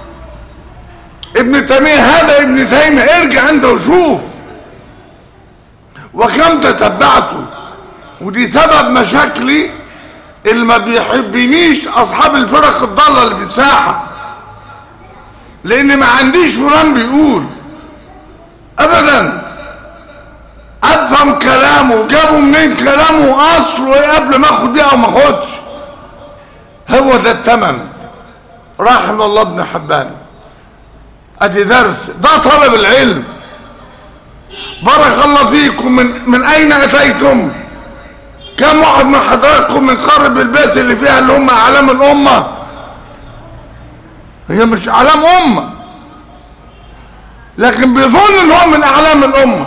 ابن تيمية هذا ابن تيمية ارجع انت وشوف وكم تتبعته ودي سبب مشاكلي اللي ما بيحبنيش اصحاب الفرق الضالة اللي في الساحة لان ما عنديش فلان بيقول ابدا افهم كلامه جابوا منين كلامه اصله ايه قبل ما اخد بيه او ما اخدش هو ده التمن رحم الله ابن حبان ادي درس ده طلب العلم بارك الله فيكم من من اين اتيتم كم واحد من حضراتكم من قرب البيت اللي فيها اللي هم اعلام الامه هي مش اعلام امه لكن بيظن ان هو من اعلام الامه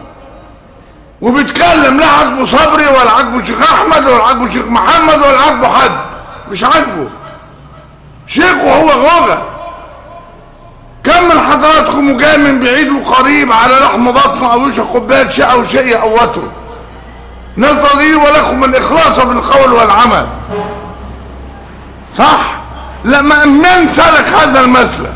وبيتكلم لا عاجبه صبري ولا عاجبه شيخ احمد ولا عاجبه شيخ محمد ولا عاجبه حد مش عاجبه شيخ وهو غوغه كم من حضراتكم وجاي من بعيد وقريب على لحم بطنه او يشرب كوبايه شيء او شيء يقوته نسال لي ولكم من اخلاصه في القول والعمل صح لا من سلك هذا المسلك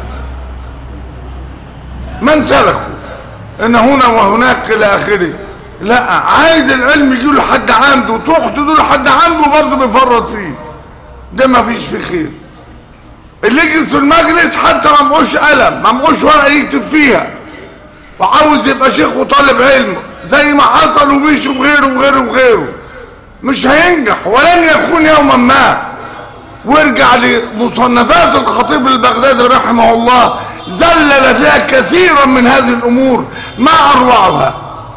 من سلكه ان هنا وهناك الى اخره لا عايز العلم يجي له حد عنده وتروح تدور لحد عنده برضه بيفرط فيه ده ما فيش فيه خير اللي يجلس في المجلس حتى ما معوش قلم ما معوش ورقه يكتب فيها وعاوز يبقى شيخ وطالب علم زي ما حصل ومشي وغيره وغيره وغيره مش هينجح ولن يكون يوما ما وارجع لمصنفات الخطيب البغدادي رحمه الله زلل فيها كثيرا من هذه الامور ما اروعها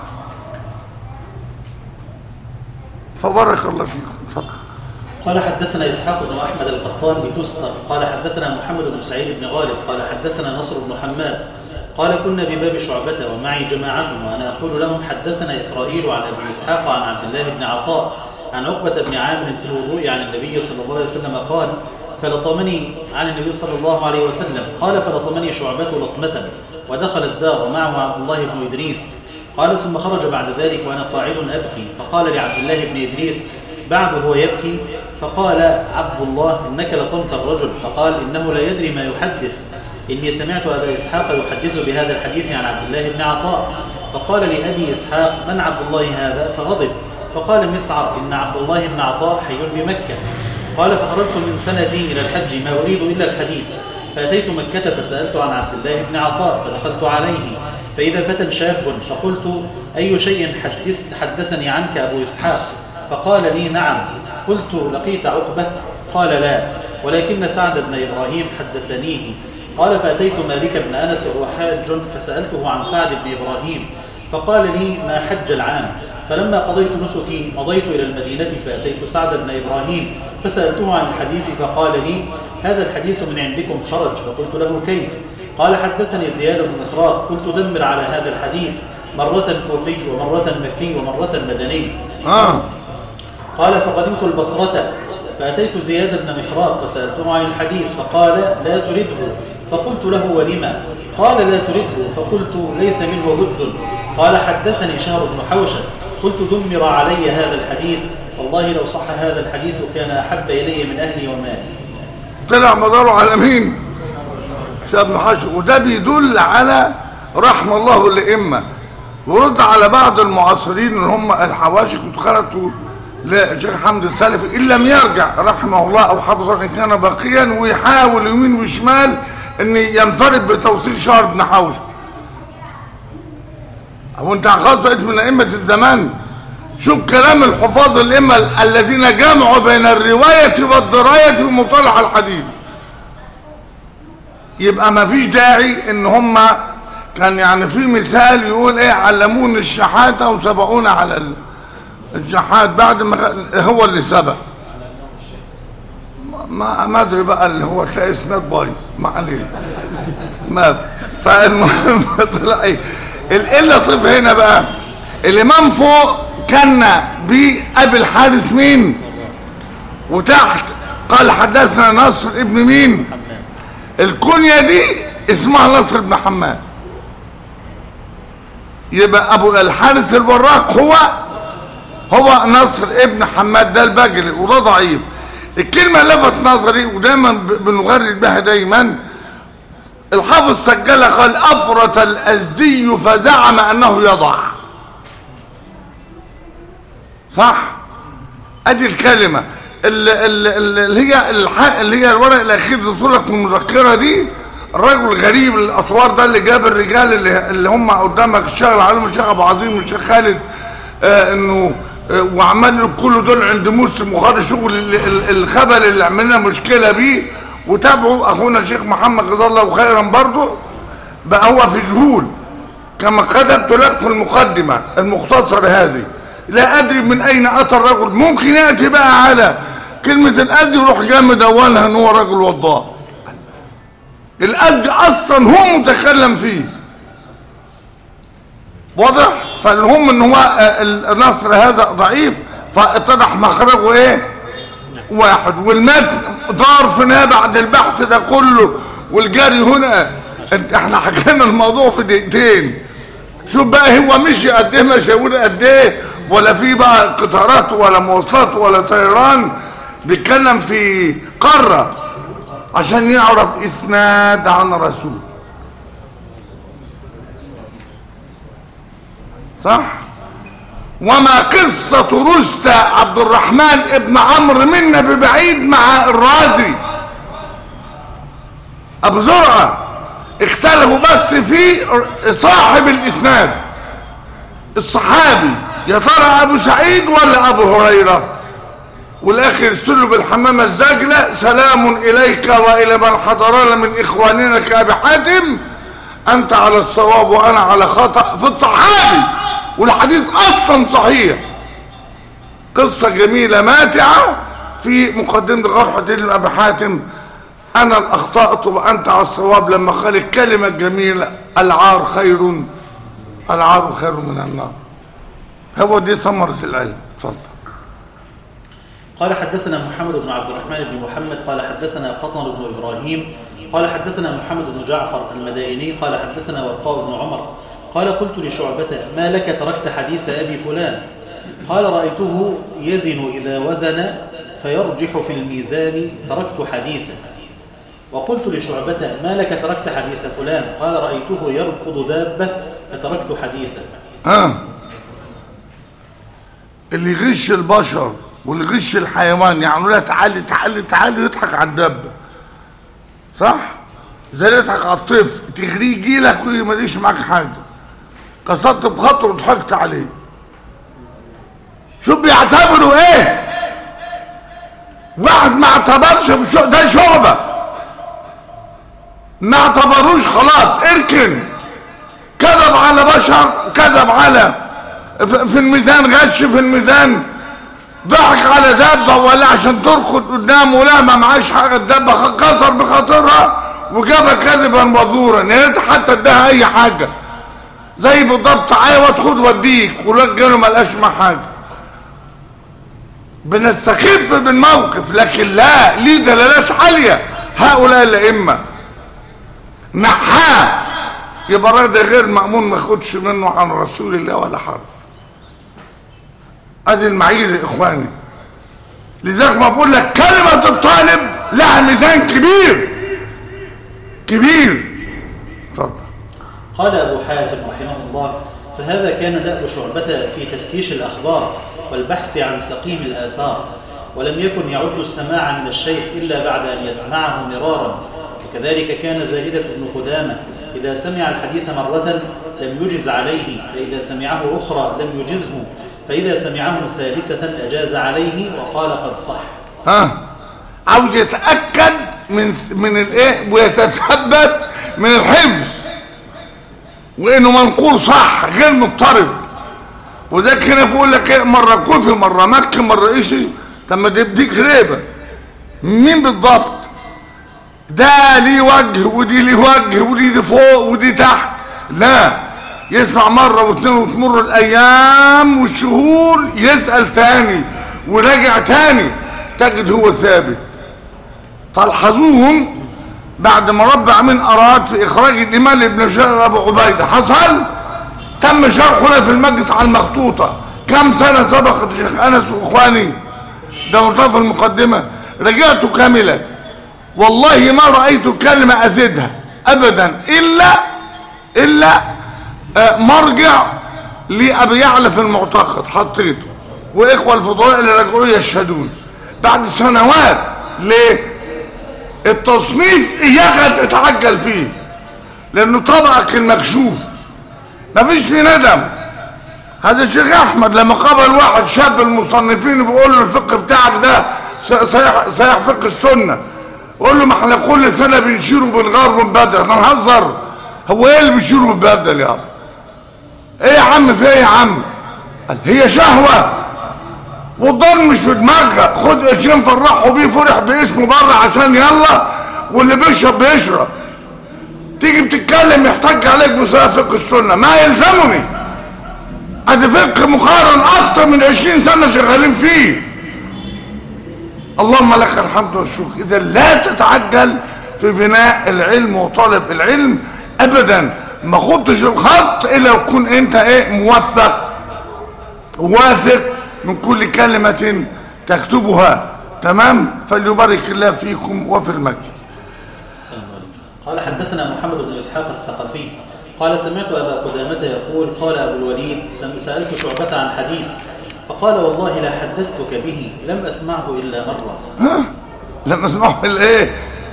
فبارك الله فيكم تفضل قال حدثنا إسحاق بن أحمد القطان بتستر قال حدثنا محمد بن سعيد بن غالب قال حدثنا نصر بن حماد قال كنا بباب شعبة ومعي جماعة وأنا أقول لهم حدثنا إسرائيل عن أبي إسحاق عن عبد الله بن عطاء عن عقبة بن عامر في الوضوء عن النبي صلى الله عليه وسلم قال فلطمني عن النبي صلى الله عليه وسلم قال فلطمني شعبة لطمة ودخل الدار ومعه عبد الله بن إدريس قال ثم خرج بعد ذلك وأنا قاعد أبكي فقال لعبد الله بن إدريس بعد هو يبكي فقال عبد الله إنك لطمت الرجل فقال إنه لا يدري ما يحدث إني سمعت أبا إسحاق يحدث بهذا الحديث عن عبد الله بن عطاء فقال لأبي إسحاق من عبد الله هذا فغضب فقال مسعر إن عبد الله بن عطاء حي بمكة قال فخرجت من سنتي إلى الحج ما أريد إلا الحديث فأتيت مكة فسألت عن عبد الله بن عطاء فدخلت عليه فإذا فتى شاب فقلت أي شيء حدث حدثني عنك أبو إسحاق فقال لي نعم قلت لقيت عقبة قال لا ولكن سعد بن إبراهيم حدثنيه قال فأتيت مالك بن أنس وهو حاج فسألته عن سعد بن إبراهيم فقال لي ما حج العام فلما قضيت نسكي مضيت إلى المدينة فأتيت سعد بن إبراهيم فسألته عن الحديث فقال لي هذا الحديث من عندكم خرج فقلت له كيف قال حدثني زياد بن مخراق قلت دمر على هذا الحديث مرة كوفي ومرة مكي ومرة مدني آه. قال فقدمت البصرة فأتيت زياد بن مخراق فسألته عن الحديث فقال لا ترده فقلت له ولما قال لا ترده فقلت ليس منه بد قال حدثني شهر بن حوشة قلت دمر علي هذا الحديث والله لو صح هذا الحديث كان أحب إلي من أهلي ومالي طلع مداره على مين شاب محاشر وده بيدل على رحم الله الأئمة ورد على بعض المعاصرين اللي هم الحواشي كنت خرجوا لشيخ حمد السلفي إن لم يرجع رحمه الله أو حفظه إن كان باقيا ويحاول يمين وشمال أن ينفرد بتوثيق شهر بن حوشة أو أنت خلاص بقيت من أئمة الزمان شوف كلام الحفاظ الأئمة الذين جمعوا بين الرواية والدراية في مطالعة الحديث يبقى ما فيش داعي ان هم كان يعني في مثال يقول ايه علموني الشحاتة وسبقونا على ال- الجحات بعد ما كان- هو اللي سبق ما ما ادري بقى اللي هو تلاقي اسناد بايظ ما عليه ما في فالمهم طلع ايه ال- اللطيف هنا بقى الامام فوق كان بابي الحارث مين وتحت قال حدثنا نصر ابن مين الكنية دي اسمها نصر بن حماد يبقى ابو الحارث الوراق هو هو نصر ابن حماد ده البجلي وده ضعيف الكلمة لفت نظري ودايما ب- بنغرد بها دايما الحافظ سجلها قال افرط الازدي فزعم انه يضع صح ادي الكلمة اللي, اللي, اللي هي الح- اللي هي الورق الاخير اللي صورة في المذكرة دي الرجل غريب الاطوار ده اللي جاب الرجال اللي, اللي هم قدامك الشيخ العالم الشيخ ابو عظيم والشيخ خالد آه انه آه وعمال له كل دول عند مسلم وخد شغل ال- ال- الخبل اللي عملنا مشكلة بيه وتابعوا اخونا الشيخ محمد جزاه الله خيرا برضه بقى هو في ذهول كما كتبت لك في المقدمة المختصرة هذه لا أدري من أين أتى الرجل ممكن يأتي بقى على كلمة الأذي ويروح جامد أولها أن هو رجل وضاء الأذي أصلا هو متكلم فيه واضح فالهم ان هو آه، النصر هذا ضعيف فاتضح مخرجه ايه واحد والمتن دار فينا بعد البحث ده كله والجري هنا انت- احنا حكينا الموضوع في دقيقتين شوف بقى هو مشي قد ايه مشاوير قد ايه ولا في بقى قطارات ولا مواصلات ولا طيران بيتكلم في قارة عشان يعرف اسناد عن رسول صح وما قصة رستة عبد الرحمن ابن عمرو منا ببعيد مع الرازي ابو زرعة اختلفوا بس في صاحب الاسناد الصحابي يا ترى ابو سعيد ولا ابو هريرة والاخر سلوا بالحمامة الزاجلة سلام اليك والى من حضرنا من اخواننا كابي حاتم انت على الصواب وانا على خطأ في الصحابي والحديث اصلا صحيح قصة جميلة ماتعة في مقدمة غرفة ابن ابي حاتم انا الاخطأت وانت على الصواب لما قال الكلمة الجميلة العار خير العار خير من النار هو دي ثمرة العلم اتفضل قال حدثنا محمد بن عبد الرحمن بن محمد قال حدثنا قطن بن إبراهيم قال حدثنا محمد بن جعفر المدائني قال حدثنا ورقاء بن عمر قال قلت لشعبة ما لك تركت حديث أبي فلان قال رأيته يزن إذا وزن فيرجح في الميزان تركت حديثا وقلت لشعبة ما لك تركت حديث فلان قال رأيته يركض دابة فتركت حديثا ها اللي يغش البشر واللي يغش الحيوان يعني لا تعالي تعالي تعالي يضحك على الدبه صح زي اللي يضحك على الطفل تغريه يجي لك ويقول لي ماليش معاك حاجه قصدت بخاطره وضحكت عليه شوف بيعتبروا ايه واحد ما اعتبرش بشو- ده شعبه ما اعتبروش خلاص اركن كذب على بشر كذب على ف- في الميزان غش في الميزان ضحك على دابة ولا عشان ترخد قدامه لا ما معاش حاجة الدابة خ- كسر بخاطرها وجابها كذبا وزورا يا ريت حتى اداها اي حاجة زي بالضبط عايوة تاخد وديك ورجاله ما لقاش مع حاجة بنستخف بالموقف لكن لا ليه دلالات عالية هؤلاء الأئمة نحاه يبقى الراجل ده غير مأمون ما ياخدش منه عن رسول الله ولا حرف ادي المعايير يا اخواني لذلك ما بقول لك كلمة الطالب لها ميزان كبير كبير اتفضل قال أبو حاتم رحمه الله فهذا كان دأب شعبة في تفتيش الأخبار والبحث عن سقيم الآثار ولم يكن يعد السماع من الشيخ إلا بعد أن يسمعه مرارا وكذلك كان زائدة بن قدامة إذا سمع الحديث مرة لم يجز عليه فإذا سمعه أخرى لم يجزه فإذا سمعه ثالثة أجاز عليه وقال قد صح ها عاوز يتأكد من من الايه ويتثبت من الحفظ وانه منقول صح غير مضطرب وذاك هنا بيقول لك ايه مره كوفي مره مكي مره ايش طب ما دي بديك غريبه مين بالضبط ده ليه وجه ودي ليه وجه ودي دي فوق ودي تحت لا يسمع مرة واثنين وتمر الأيام والشهور يسأل تاني وراجع تاني تجد هو ثابت تلحظوهم بعد ما رب العالمين أراد في إخراج الإمام ابن شهر أبو عبيدة حصل تم شرحنا في المجلس على المخطوطة كم سنة سبقت شيخ أنس وإخواني ده منطقة المقدمة رجعت كاملا والله ما رأيت كلمة أزيدها أبدا إلا إلا آه، مرجع لأبي يعلى في المعتقد حطيته وإخوة الفضلاء اللي رجعوا يشهدون بعد سنوات ليه التصنيف إياك تتعجل فيه لأنه طبقك المكشوف مفيش فيه ندم هذا الشيخ أحمد لما قابل واحد شاب المصنفين بيقول له الفقه بتاعك ده صحيح صحيح فقه السنة قول له ما احنا كل سنة بنشيره بالغار ونبدل احنا نهزر هو ايه اللي بيشيره بالبدل يا عم ايه يا عم في ايه يا عم قال هي شهوة والضن مش في دماغها خد قرشين فرحوا بيه فرح باسمه بره عشان يلا واللي بيشرب بيشرب تيجي بتتكلم يحتج عليك بصلاة فقه السنة ما يلزمني ادي فقه مقارن اكتر من 20 سنة شغالين فيه اللهم لك الحمد والشكر اذا لا تتعجل في بناء العلم وطلب العلم ابدا ما خدتش الخط الا يكون انت ايه موثق واثق من كل كلمة تكتبها تمام فليبارك الله فيكم وفي المجلس السلام عليكم. قال حدثنا محمد بن إسحاق الثقفي قال سمعت أبا قدامة يقول قال أبو الوليد سم- سألت شعبة عن حديث فقال والله لا حدثتك به لم أسمعه إلا مرة لما اسمعوا الايه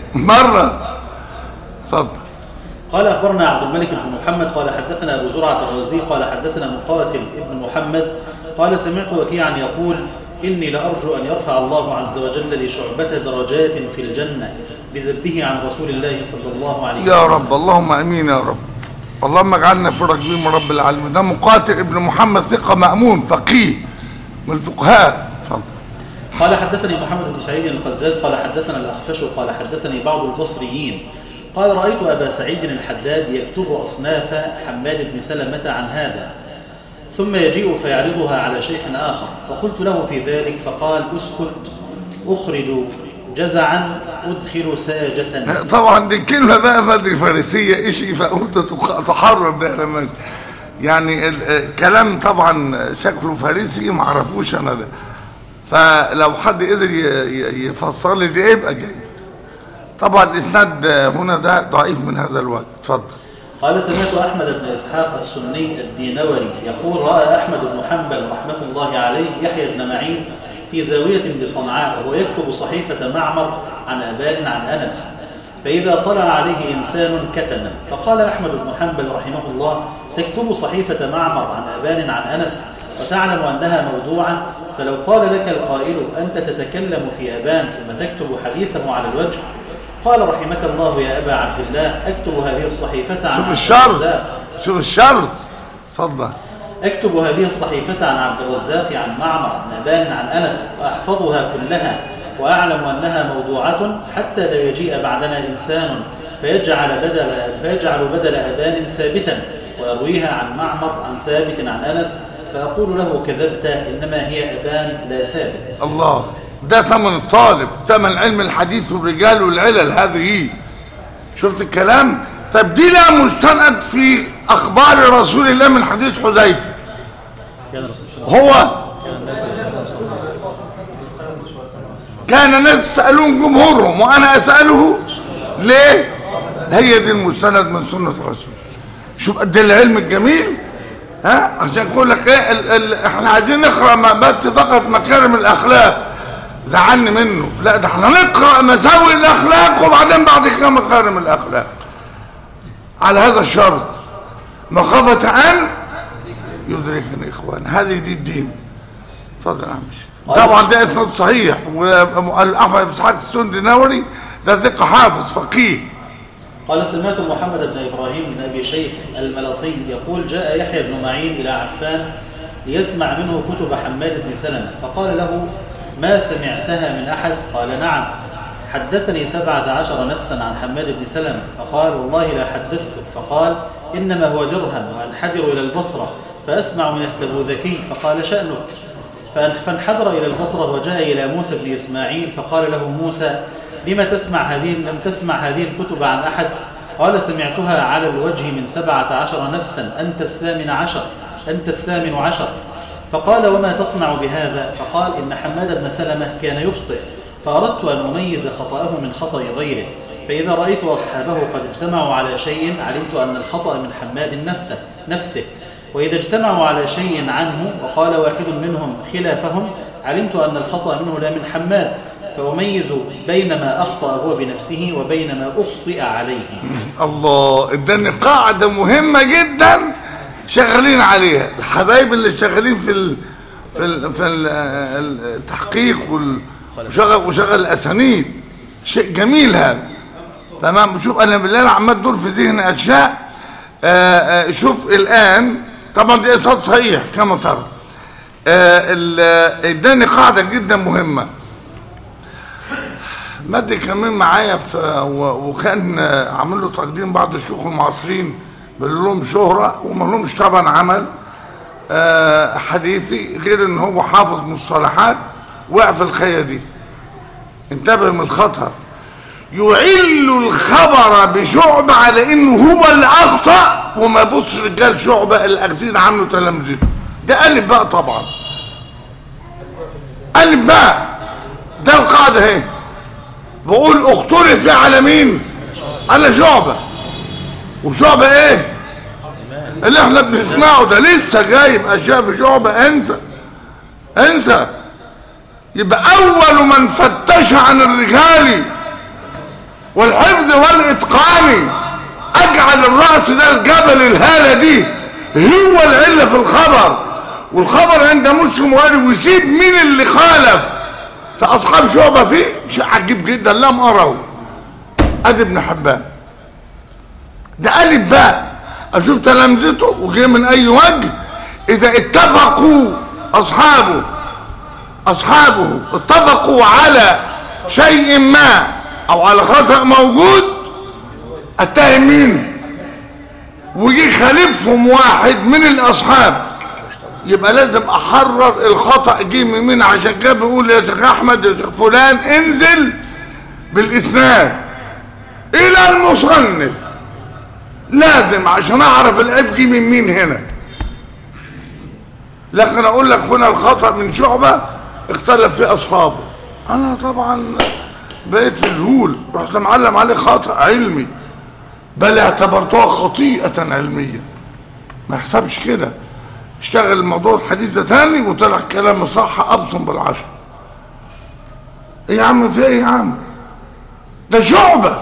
مرة اتفضل قال أخبرنا عبد الملك بن محمد قال حدثنا أبو زرعة الرازي قال حدثنا مقاتل ابن محمد قال سمعت وكيعا يقول إني لأرجو أن يرفع الله عز وجل لشعبة درجات في الجنة بذبه عن رسول الله صلى الله عليه وسلم يا رب اللهم امين يا رب اللهم اجعلنا في رجبين من رب العالمين ده مقاتل ابن محمد ثقة مأمون فقيه من الفقهاء اتفضل قال حدثني محمد بن سعيد القزاز قال حدثنا الأخفش قال حدثني بعض البصريين قال رأيت أبا سعيد الحداد يكتب أصناف حماد بن سلمة عن هذا ثم يجيء فيعرضها على شيخ آخر فقلت له في ذلك فقال اسكت أخرج جزعا أدخل ساجة طبعا دي الكلمة بقى بدري فارسية ايش فقلت تخ- تحرر ده لما يعني ال- ال- كلام طبعا شكله فارسي ما عرفوش انا ده فلو حد قدر ي- ي- يفسر لي دي يبقى جيد طبعا الاسناد هنا ده ضعيف من هذا الوجه اتفضل قال سمعت أحمد بن إسحاق السني الدينوري يقول رأى أحمد بن حنبل رحمة الله عليه يحيى بن معين في زاوية بصنعاء وهو يكتب صحيفة معمر عن أبان عن أنس فإذا طلع عليه إنسان كتم فقال أحمد بن حنبل رحمه الله تكتب صحيفة معمر عن أبان عن أنس وتعلم أنها موضوعة فلو قال لك القائل أنت تتكلم في أبان ثم تكتب حديثه على الوجه قال رحمك الله يا أبا عبد الله أكتب هذه الصحيفة عن شوف عبد الشرط الرزاق شوف الشرط اتفضل أكتب هذه الصحيفة عن عبد الرزاق عن معمر عن أبان عن أنس وأحفظها كلها وأعلم أنها موضوعة حتى لا يجيء بعدنا إنسان فيجعل بدل فيجعل بدل أبان ثابتا ويرويها عن معمر عن ثابت عن أنس فأقول له كذبت إنما هي أبان لا ثابت الله ده ثمن الطالب ثمن علم الحديث والرجال والعلل هذه شفت الكلام طب دي لا مستند في اخبار رسول الله من حديث حذيفه كان الرسول صلى الله عليه هو وسلم كان الناس يسألون كان الناس يسالون جمهورهم وانا اساله ليه هي دي المستند من سنه الرسول شوف قد إيه العلم الجميل ها عشان اقول لك ايه ال ال احنا عايزين نقرا ما بس فقط مكارم الاخلاق زعلني منه لا ده احنا نقرا مساوئ الاخلاق وبعدين بعد كده مكارم الاخلاق على هذا الشرط مخافه ان يدركني اخوان هذه دي الدين اتفضل يا عم شيخ. طبعا ده اسناد صحيح والاحمد بن اسحاق السندي نوري ده ثقه حافظ فقيه قال سمعت محمد بن إبراهيم بن أبي شيخ الملطي يقول جاء يحيى بن معين إلى عفان ليسمع منه كتب حماد بن سلمة فقال له ما سمعتها من أحد قال نعم حدثني سبعة عشر نفسا عن حماد بن سلمة فقال والله لا حدثتك فقال إنما هو درهم وأنحدر إلى البصرة فأسمع من التبوذكي فقال شأنك فان- فانحدر إلى البصرة وجاء إلى موسى بن إسماعيل فقال له موسى لم تسمع هذه لم تسمع هذه الكتب عن أحد قال سمعتها على الوجه من سبعة عشر نفسا أنت الثامن عشر أنت الثامن عشر فقال وما تصنع بهذا فقال إن حماد بن سلمة كان يخطئ فأردت أن أميز خطأه من خطأ غيره فإذا رأيت أصحابه قد اجتمعوا على شيء علمت أن الخطأ من حماد نفسه نفسه وإذا اجتمعوا على شيء عنه وقال واحد منهم خلافهم علمت أن الخطأ منه لا من حماد فأميز بين ما أخطأ هو بنفسه وبين ما أخطئ عليه الله اداني قاعده مهمه جدا شغالين عليها الحبايب اللي شغالين في ال في ال في ال التحقيق وال- وشغل وشغل الاسانيد شيء جميل هذا تمام شوف انا بالله عمال تدور في ذهني اشياء آه، آه، شوف الان طبعا دي اسناد صحيح كما ترى آه، ال- اداني قاعده جدا مهمه مادي كمان معايا في و- وكان آه، عامل له تقديم بعض الشيوخ المعاصرين بيقول لهم شهرة وما لهمش طبعا عمل آه، حديثي غير ان هو حافظ مصطلحات وقع في الخية دي انتبه من الخطر يعل الخبر بشعبة على انه هو اللي اخطأ وما يبصش رجال شعبة اللي اخذين عنه تلامذته ده قلب بقى طبعا قلب بقى ده القاعدة اهي بقول اختلف على مين على شعبة وشعبة ايه اللي احنا بنسمعه ده لسه جايب اشياء في شعبة انسى انسى يبقى اول من فتش عن الرجال والحفظ والاتقان اجعل الرأس ده الجبل الهالة دي هو العلة في الخبر والخبر عند مسلم وقال ويسيب مين اللي خالف فاصحاب شعبة فيه شيء عجيب جدا لم اروا ادي ابن حبان ده قالب بقى اشوف تلامذته وجاي من اي وجه اذا اتفقوا اصحابه اصحابه اتفقوا على شيء ما او على خطأ موجود اتهم مين ويجي خالفهم واحد من الاصحاب يبقى لازم احرر الخطأ جه من مين عشان كده بيقول يا شيخ احمد يا شيخ فلان انزل بالاسناد الى المصنف لازم عشان اعرف العيب جه من مين هنا لكن اقول لك هنا الخطأ من شعبة اختلف فيه اصحابه انا طبعا بقيت في ذهول رحت معلم عليه خطأ علمي بل اعتبرتها خطيئة علمية ما يحسبش كده اشتغل الموضوع الحديث ده تاني وطلع كلام صح ابصم بالعشر ايه يا عم في ايه يا عم ده شعبة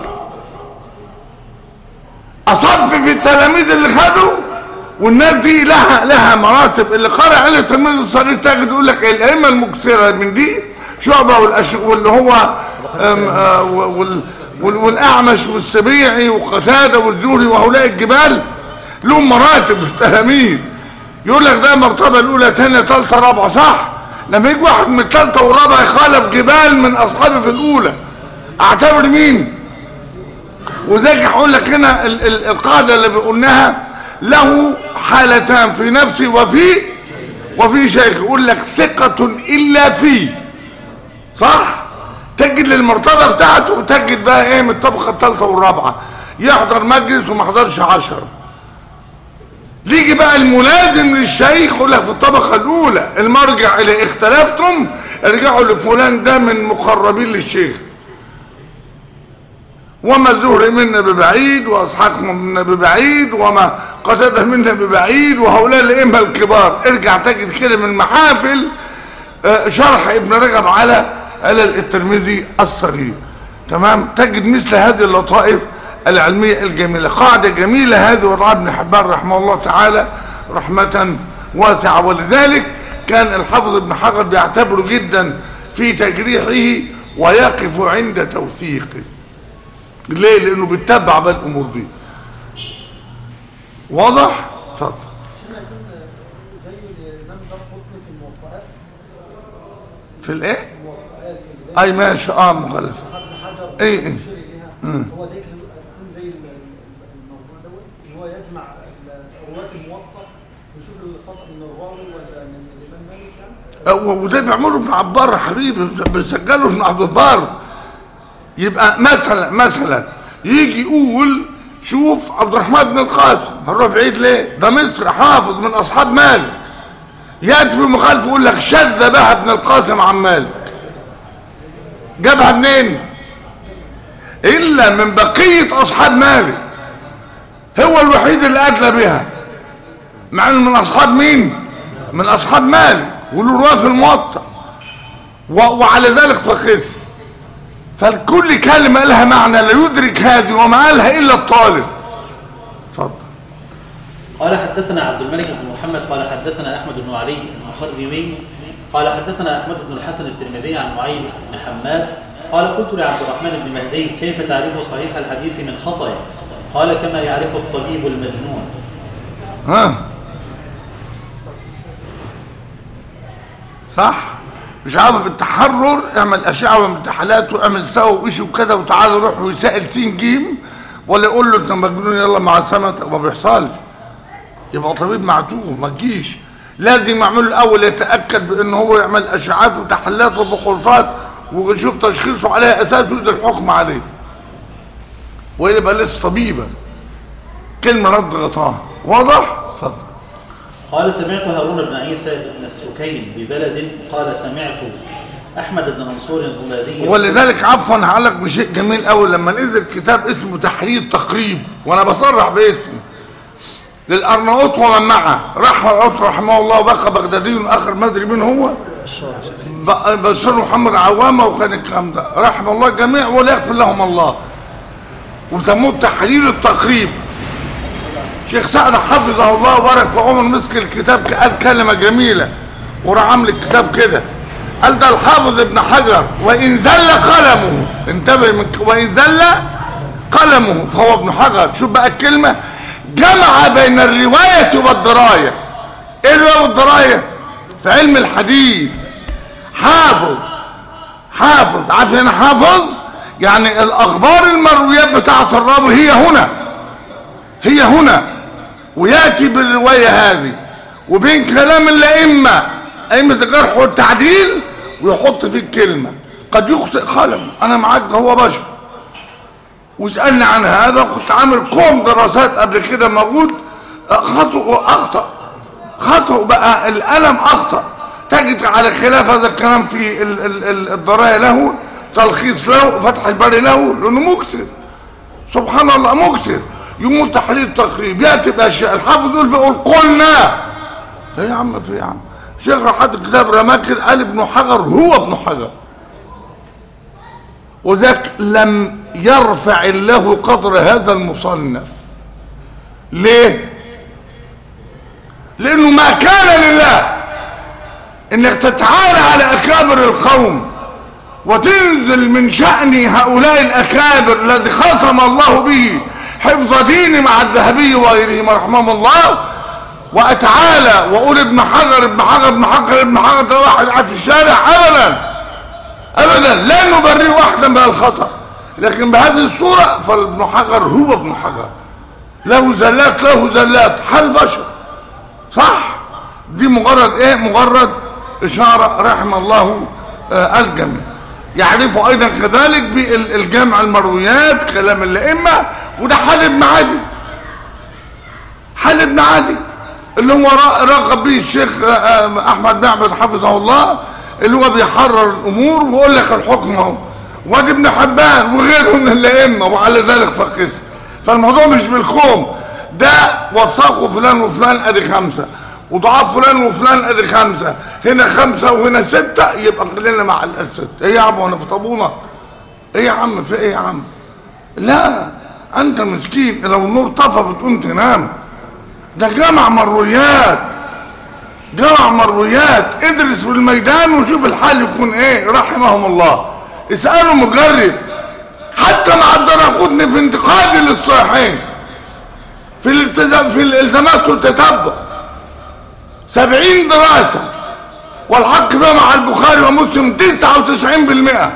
اصف في التلاميذ اللي خدوا والناس دي لها لها مراتب اللي قرأ علم التلميذ الصغير تجد يقول لك الائمه المكثره من دي شعبه والأش... واللي هو أم آه وال... وال... والاعمش والسبيعي وقتاده والزهري وهؤلاء الجبال لهم مراتب في التلاميذ يقول لك ده المرتبه الاولى ثانيه ثالثه رابعه صح لما يجي واحد من الثالثه والرابعه يخالف جبال من اصحابه في الاولى اعتبر مين وذلك هقول لك هنا ال ال القاعده اللي قلناها له حالتان في نفسي وفي وفي شيخ يقول لك ثقة إلا في صح تجد للمرتبة بتاعته وتجد بقى ايه من الطبقة الثالثة والرابعة يحضر مجلس وما حضرش عشرة يجي بقى الملازم للشيخ يقول لك في الطبقة الأولى المرجع إلى اختلفتم ارجعوا لفلان ده من مقربين للشيخ وما الزهري منا ببعيد واسحاق منا ببعيد وما قتاده منا ببعيد وهؤلاء الائمه الكبار ارجع تجد كده من محافل آه، شرح ابن رجب على على الترمذي الصغير تمام تجد مثل هذه اللطائف العلميه الجميله قاعده جميله هذه وضعها ابن حبان رحمه الله تعالى رحمه واسعه ولذلك كان الحافظ ابن حجر بيعتبره جدا في تجريحه ويقف عند توثيقه ليه لانه بيتبع بقى الامور دي واضح اتفضل عشان يكون زي الامام دار قطني في الموقعات في الايه الموقعات اللي اي ماشي اه مخالف ابن حجر إيه إيه. يشير اليها هو ده كان هيكون زي ال- ال- الموضوع دوت ان هو يجمع ال- رواه الموطأ ويشوف الخطأ من الراوي ولا من الامام مالك يعني آه، وده بيعمله ابن عبار يا حبيبي بيسجله ابن عبد البر يبقى مثلا مثلا يجي يقول شوف عبد الرحمن بن القاسم هنروح بعيد ليه ده مصر حافظ من اصحاب مالك ياتي في مخالف يقول لك شذ بها ابن القاسم عن مالك جابها منين الا من بقيه اصحاب مالك هو الوحيد اللي ادلى بها مع انه من اصحاب مين من اصحاب مالك وله رواه في الموطأ و- وعلى ذلك فخس فالكل كلمة لها معنى لا يدرك هذه وما قالها إلا الطالب اتفضل قال حدثنا عبد الملك بن محمد قال حدثنا احمد بن علي المخرمي قال حدثنا احمد بن الحسن الترمذي عن معين بن حماد قال قلت لعبد الرحمن بن مهدي كيف تعرف صحيح الحديث من خطأ قال كما يعرف الطبيب المجنون ها صح مش عارف بالتحرر اعمل اشعه وامتحانات واعمل سوا وإيش وكذا وتعالى روح ويسائل سين جيم ولا يقول له انت مجنون يلا مع السماء ما بيحصلش يبقى طبيب معتوه ما تجيش لازم يعمل الاول يتاكد بان هو يعمل اشعات وتحليلات وفحوصات ويشوف تشخيصه عليها اساس ويقدر الحكم عليه ويبقى لسه طبيبا كلمه رد غطاها واضح اتفضل قال سمعت هارون بن عيسى بن السكين ببلد قال سمعت احمد بن منصور الغمادي ولذلك عفوا هعلق بشيء جميل قوي لما نزل كتاب اسمه تحرير تقريب وانا بصرح باسمه للارناؤوط ومن معه راح الارناؤوط رحمه الله وبقى بغدادي اخر ما ادري مين هو ب- بشار محمد عوامه وكان الكلام ده رحم الله الجميع ولا يغفر لهم الله وسموه تحرير التقريب شيخ سعد حفظه الله وبارك في عمر مسك الكتاب قال كلمه جميله وراح عامل الكتاب كده قال ده الحافظ ابن حجر وان زل قلمه انتبه من ك- وان زل قلمه فهو ابن حجر شوف بقى الكلمه جمع بين الروايه والدرايه ايه الروايه والدرايه في علم الحديث حافظ حافظ عارف هنا حافظ يعني الاخبار المرويات بتاعت الراوي هي هنا هي هنا وياتي بالروايه هذه وبين كلام الائمه ائمه الجرح والتعديل ويحط فيه الكلمه قد يخطئ قلم انا معاك ده هو بشر واسالني عن هذا كنت عامل كوم دراسات قبل كده موجود خطأ اخطا خطأ بقى القلم اخطا تجد على خلاف هذا الكلام في ال- ال- ال- الدرايه له تلخيص له فتح الباري له لانه مكثر سبحان الله مكثر يموت تحرير تقريب ياتي باشياء الحافظ يقول فيقول قلنا ايه يا عم في إيه يا عم شيخ حد كتاب رماكر قال ابن حجر هو ابن حجر وذاك لم يرفع الله قدر هذا المصنف ليه لانه ما كان لله انك تتعالى على اكابر القوم وتنزل من شأن هؤلاء الأكابر الذي ختم الله به حفظ دين مع الذهبي وغيرهم رحمهم الله وأتعالى وأقول ابن حجر ابن حجر ابن حجر ابن حجر ده واحد قاعد في الشارع أبدا أبدا لا نبرئ واحدا من الخطأ لكن بهذه الصورة فابن حجر هو ابن حجر له زلات له زلات حال بشر صح دي مجرد ايه مجرد اشاره رحم الله آه الجميع يعرف ايضا كذلك بالجمع المرويات كلام الائمه وده حال بن عدي حال بن عدي اللي هو را- رغب به الشيخ آه، آه، احمد معبد حفظه الله اللي هو بيحرر الامور ويقول لك الحكم اهو وادي ابن حبان وغيره من الائمه وعلى ذلك فقس فالموضوع مش بالخوم ده وثقوا فلان وفلان ادي خمسه وضعاف فلان وفلان ادي خمسه هنا خمسه وهنا سته يبقى خلينا مع الست ايه يا عم وانا في طابونه ايه يا عم في ايه يا عم لا انت مسكين لو النور طفى بتقوم تنام ده جمع مرويات جمع مرويات ادرس في الميدان وشوف الحال يكون ايه رحمهم الله اسألوا مجرب حتى مع الدرقطني في انتقاد للصحيحين في الالتزام في الالتزامات والتتبع سبعين دراسة والحق فيها مع البخاري ومسلم تسعة وتسعين بالمئة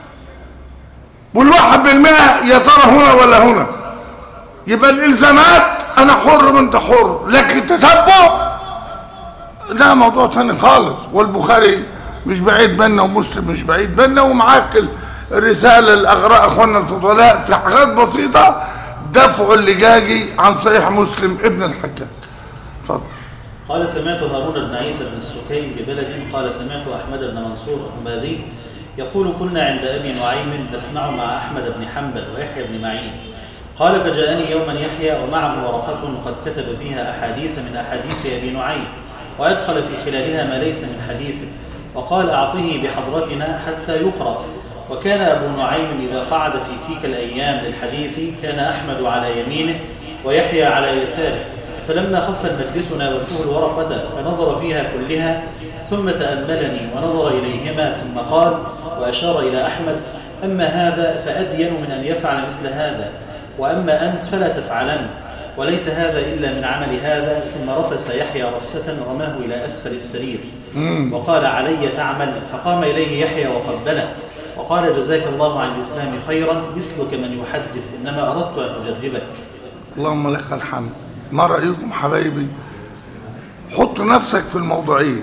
والواحد بالمئة يا ترى هنا ولا هنا يبقى الالزامات انا حر وانت حر لكن التتبع ده موضوع تاني خالص والبخاري مش بعيد بينا ومسلم مش بعيد بينا ومعاك الرسالة الأغراء أخواننا الفضلاء في حاجات بسيطة دفع اللجاجي عن صحيح مسلم ابن الحجاج اتفضل قال سمعت هارون بن عيسى بن السكين ببلد قال سمعت أحمد بن منصور الرمادي يقول كنا عند أبي نعيم نسمع مع أحمد بن حنبل ويحيى بن معين قال فجاءني يوما يحيى ومعه ورقة قد كتب فيها أحاديث من أحاديث أبي نعيم ويدخل في خلالها ما ليس من حديثه وقال أعطه بحضرتنا حتى يقرأ وكان أبو نعيم إذا قعد في تلك الأيام للحديث كان أحمد على يمينه ويحيى على يساره فلما خف المجلس ناولته الورقة فنظر فيها كلها ثم تأملني ونظر إليهما ثم قال وأشار إلى أحمد أما هذا فأدين من أن يفعل مثل هذا وأما أنت فلا تفعلن وليس هذا إلا من عمل هذا ثم رفس يحيى رفسة رماه إلى أسفل السرير وقال علي تعمل فقام إليه يحيى وقبله وقال جزاك الله عن الإسلام خيرا مثلك من يحدث إنما أردت أن أجربك اللهم لك الحمد ما رأيكم حبايبي حط نفسك في الموضوعية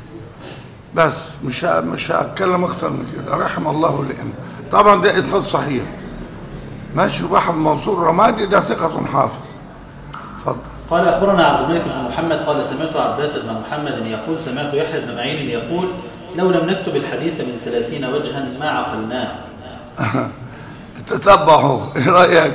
بس مش ه- مش هتكلم اكتر من كده رحم الله الائمه طبعا ده اسناد صحيح ماشي واحد منصور رمادي ده ثقة حافظ اتفضل قال أخبرنا عبد الملك بن محمد قال سمعت عباس بن محمد يقول سمعت يحيى بن معين يقول لو لم نكتب الحديث من ثلاثين وجها ما عقلناه تتبعوا ايه رايك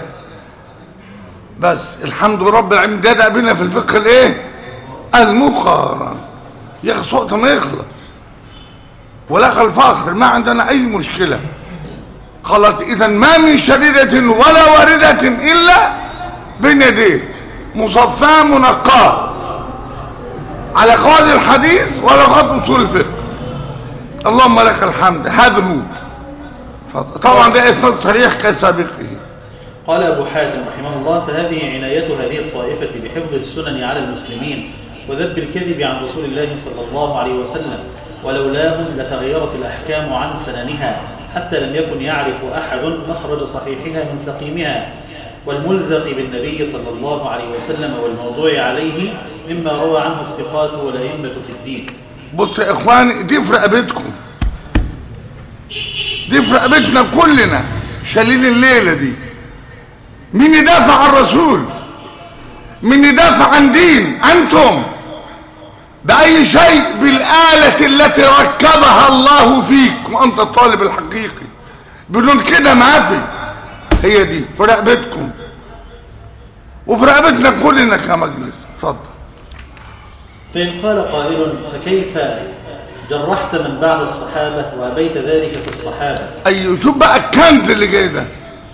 بس الحمد لله رب العالمين ده بينا في الفقه الايه المقارن يخلص وقت ما يخلص ولا الفخر ما عندنا اي مشكله خلاص اذا ما من شديده ولا وارده الا بين يديك مصفاه منقاه على قواعد الحديث ولا قواعد اصول الفقه اللهم لك الحمد هذا هو اتفضل. طبعا ده اسناد صريح كسابقه قال أبو حاتم رحمه الله فهذه عناية هذه الطائفة بحفظ السنن على المسلمين وذب الكذب عن رسول الله صلى الله عليه وسلم ولولاهم لتغيرت الأحكام عن سننها حتى لم يكن يعرف أحد مخرج صحيحها من سقيمها والملزق بالنبي صلى الله عليه وسلم والموضوع عليه مما روى عنه الثقات والأئمة في الدين بص يا اخواني دي في رقبتكم دي في رقبتنا كلنا شايلين الليله دي مين يدافع عن الرسول مين يدافع عن دين انتم باي شيء بالاله التي ركبها الله فيك وانت الطالب الحقيقي بدون كده ما في هي دي في رقبتكم وفي رقبتنا كلنا كمجلس اتفضل فإن قال قائل فكيف جرحت من بعد الصحابة وأبيت ذلك في الصحابة ايوه شوف بقى الكنز اللي جاي ده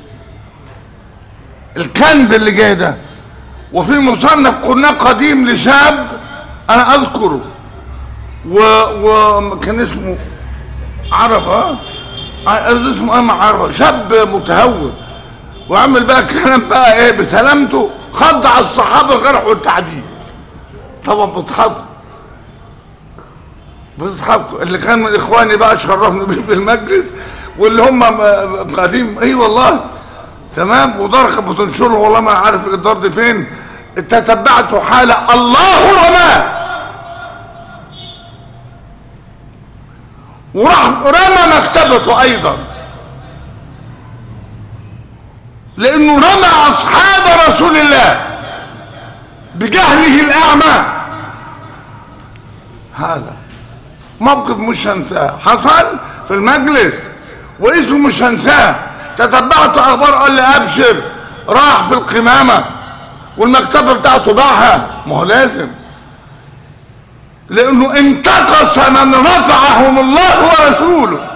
الكنز اللي جاي ده وفي مصنف قلنا قديم لشاب انا اذكره و وكان اسمه عرفه ع- اسمه ايه ما عرفه شاب متهور وعمل بقى كلام بقى ايه بسلامته خضع الصحابه الجرح والتعديل طبعا بيضحكوا بتضحكوا اللي كان من اخواني بقى شرفني بيه بالمجلس واللي هم م- قديم اي والله تمام ودرجه بتنشره والله ما عارف الضرب فين تتبعت حاله الله رماه وراح رمى مكتبته ايضا لانه رمى اصحاب رسول الله بجهله الاعمى هذا موقف مش هنساه حصل في المجلس واسمه مش هنساه تتبعت اخبار قال لي ابشر راح في القمامه والمكتبه بتاعته باعها ما هو لازم لانه انتقص من رفعهم الله ورسوله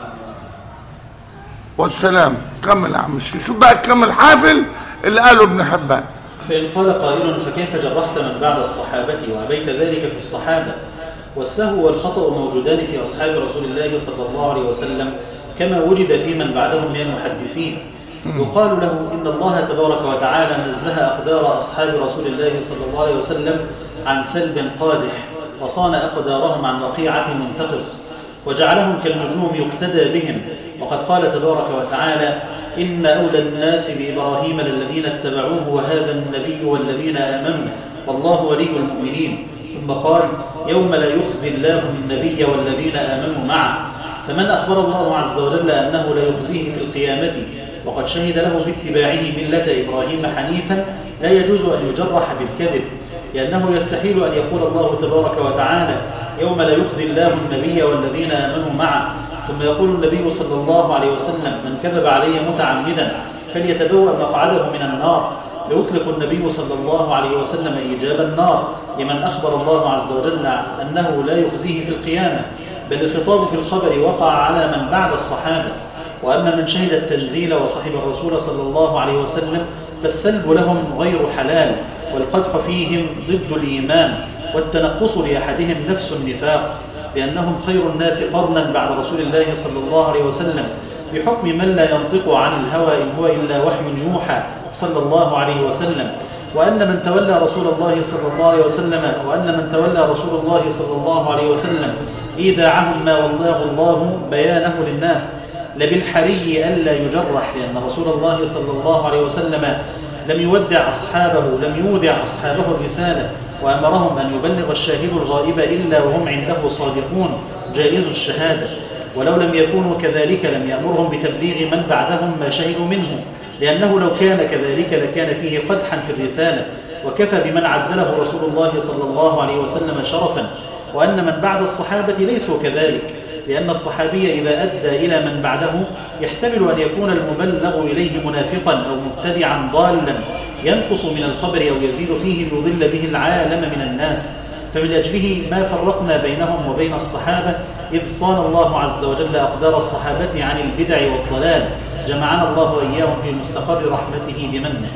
والسلام كمل يا عم الشيخ شوف بقى كمل حافل اللي قاله ابن حبان فإن قال قائل فكيف جرحت من بعد الصحابة وأبيت ذلك في الصحابة والسهو والخطأ موجودان في أصحاب رسول الله صلى الله عليه وسلم كما وجد في من بعدهم من المحدثين يقال له إن الله تبارك وتعالى نزه أقدار أصحاب رسول الله صلى الله عليه وسلم عن سلب قادح وصان أقدارهم عن وقيعة منتقص وجعلهم كالنجوم يقتدى بهم وقد قال تبارك وتعالى إن أولى الناس بإبراهيم للذين اتبعوه وهذا النبي والذين آمنوا والله ولي المؤمنين ثم قال يوم لا يخزي الله النبي والذين آمنوا معه فمن أخبر الله عز وجل أنه لا يخزيه في القيامة وقد شهد له باتباعه ملة إبراهيم حنيفا لا يجوز أن يجرح بالكذب لأنه يستحيل أن يقول الله تبارك وتعالى يوم لا يخزي الله النبي والذين آمنوا معه ثم يقول النبي صلى الله عليه وسلم من كذب علي متعمدا فليتبوأ مقعده من النار فيطلق النبي صلى الله عليه وسلم إيجاب النار لمن أخبر الله عز وجل أنه لا يخزيه في القيامة بل الخطاب في الخبر وقع على من بعد الصحابة وأما من شهد التنزيل وصحب الرسول صلى الله عليه وسلم فالسلب لهم غير حلال والقدح فيهم ضد الإيمان والتنقص لأحدهم نفس النفاق لأنهم خير الناس قرنا بعد رسول الله صلى الله عليه وسلم بحكم من لا ينطق عن الهوى إن هو إلا وحي يوحى صلى الله عليه وسلم وأن من تولى رسول الله صلى الله عليه وسلم وأن من تولى رسول الله صلى الله عليه وسلم إيداعهم ما والله الله بيانه للناس لبالحري ألا يجرح لأن رسول الله صلى الله عليه وسلم لم يودع أصحابه لم يودع أصحابه الرسالة وأمرهم أن يبلغ الشاهد الغائب إلا وهم عنده صادقون جائز الشهادة ولو لم يكونوا كذلك لم يأمرهم بتبليغ من بعدهم ما شهدوا منه لأنه لو كان كذلك لكان فيه قدحا في الرسالة وكفى بمن عدله رسول الله صلى الله عليه وسلم شرفا وأن من بعد الصحابة ليسوا كذلك لأن الصحابي إذا أدى إلى من بعده يحتمل أن يكون المبلغ إليه منافقا أو مبتدعا ضالا ينقص من الخبر أو يزيد فيه ليضل به العالم من الناس فمن أجله ما فرقنا بينهم وبين الصحابة إذ صان الله عز وجل أقدار الصحابة عن البدع والضلال جمعنا الله وإياهم في مستقر رحمته بمنه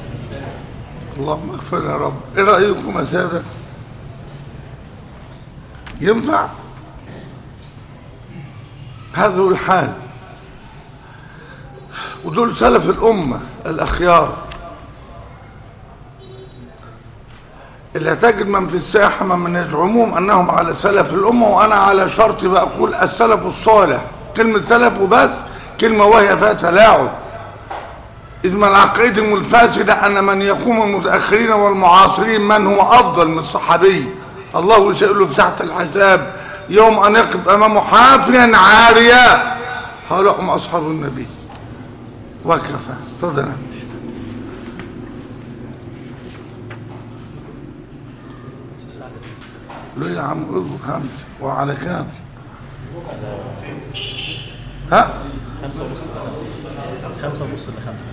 اللهم اغفر يا رب ايه رايكم يا ساده ينفع هذا هو الحال ودول سلف الامه الاخيار اللي تجد من في الساحه من يزعمون انهم على سلف الامه وانا على شرط بقول السلف الصالح كلمه سلف وبس كلمه وهي فيها تلاعب إذ من العقيدة الفاسدة أن من يقوم المتأخرين والمعاصرين من هو أفضل من الصحابي الله يسأله في ساعة الحساب يوم أن يقف أمامه حافيا عاريا هؤلاء هم أصحاب النبي وكفى تفضل يا عم. لا يا عم اضبط خمسة وعلى كام ها خمسة ونص لخمسة خمسة ونص لخمسة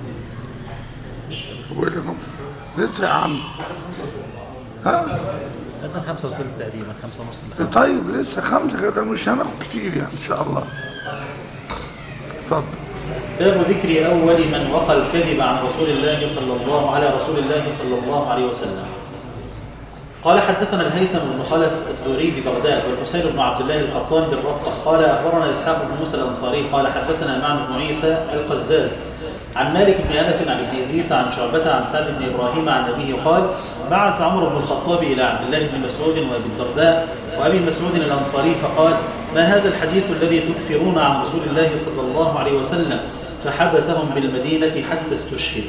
لسه وين خمسة لسه يا عم ها خدنا خمسة وثلث تقريبا خمسة ونص لخمسة طيب لسه خمسة كده مش هناخد كتير يعني إن شاء الله اتفضل باب ذكر أول من وقى الكذب عن رسول الله صلى الله على رسول الله صلى الله عليه وسلم قال حدثنا الهيثم بن خلف الدوري ببغداد والحسين بن عبد الله القطان بالربطة قال أخبرنا إسحاق بن موسى الأنصاري قال حدثنا معن بن عيسى القزاز عن مالك بن أنس عن ابن إدريس عن شعبة عن سعد بن إبراهيم عن أبيه قال بعث عمرو بن الخطاب إلى عبد الله بن مسعود وأبي الدرداء وأبي مسعود الأنصاري فقال ما هذا الحديث الذي تكثرون عن رسول الله صلى الله عليه وسلم فحبسهم بالمدينة حتى استشهد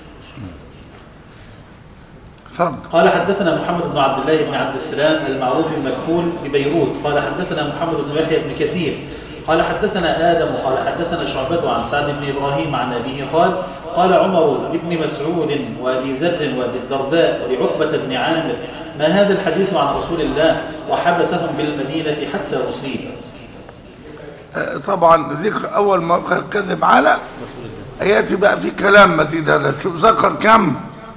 اتفضل قال حدثنا محمد بن عبد الله بن عبد السلام المعروف المكحول ببيروت قال حدثنا محمد بن يحيى بن كثير قال حدثنا آدم قال حدثنا شعبة عن سعد بن إبراهيم عن أبيه قال قال عمر بن مسعود وأبي ذر وأبي الدرداء ولعقبة بن عامر ما هذا الحديث عن رسول الله وحبسهم بالمدينة حتى أصيب آه، طبعا ذكر اول موقع الكذب على ياتي بقى في كلام مزيد هذا شوف ذكر كم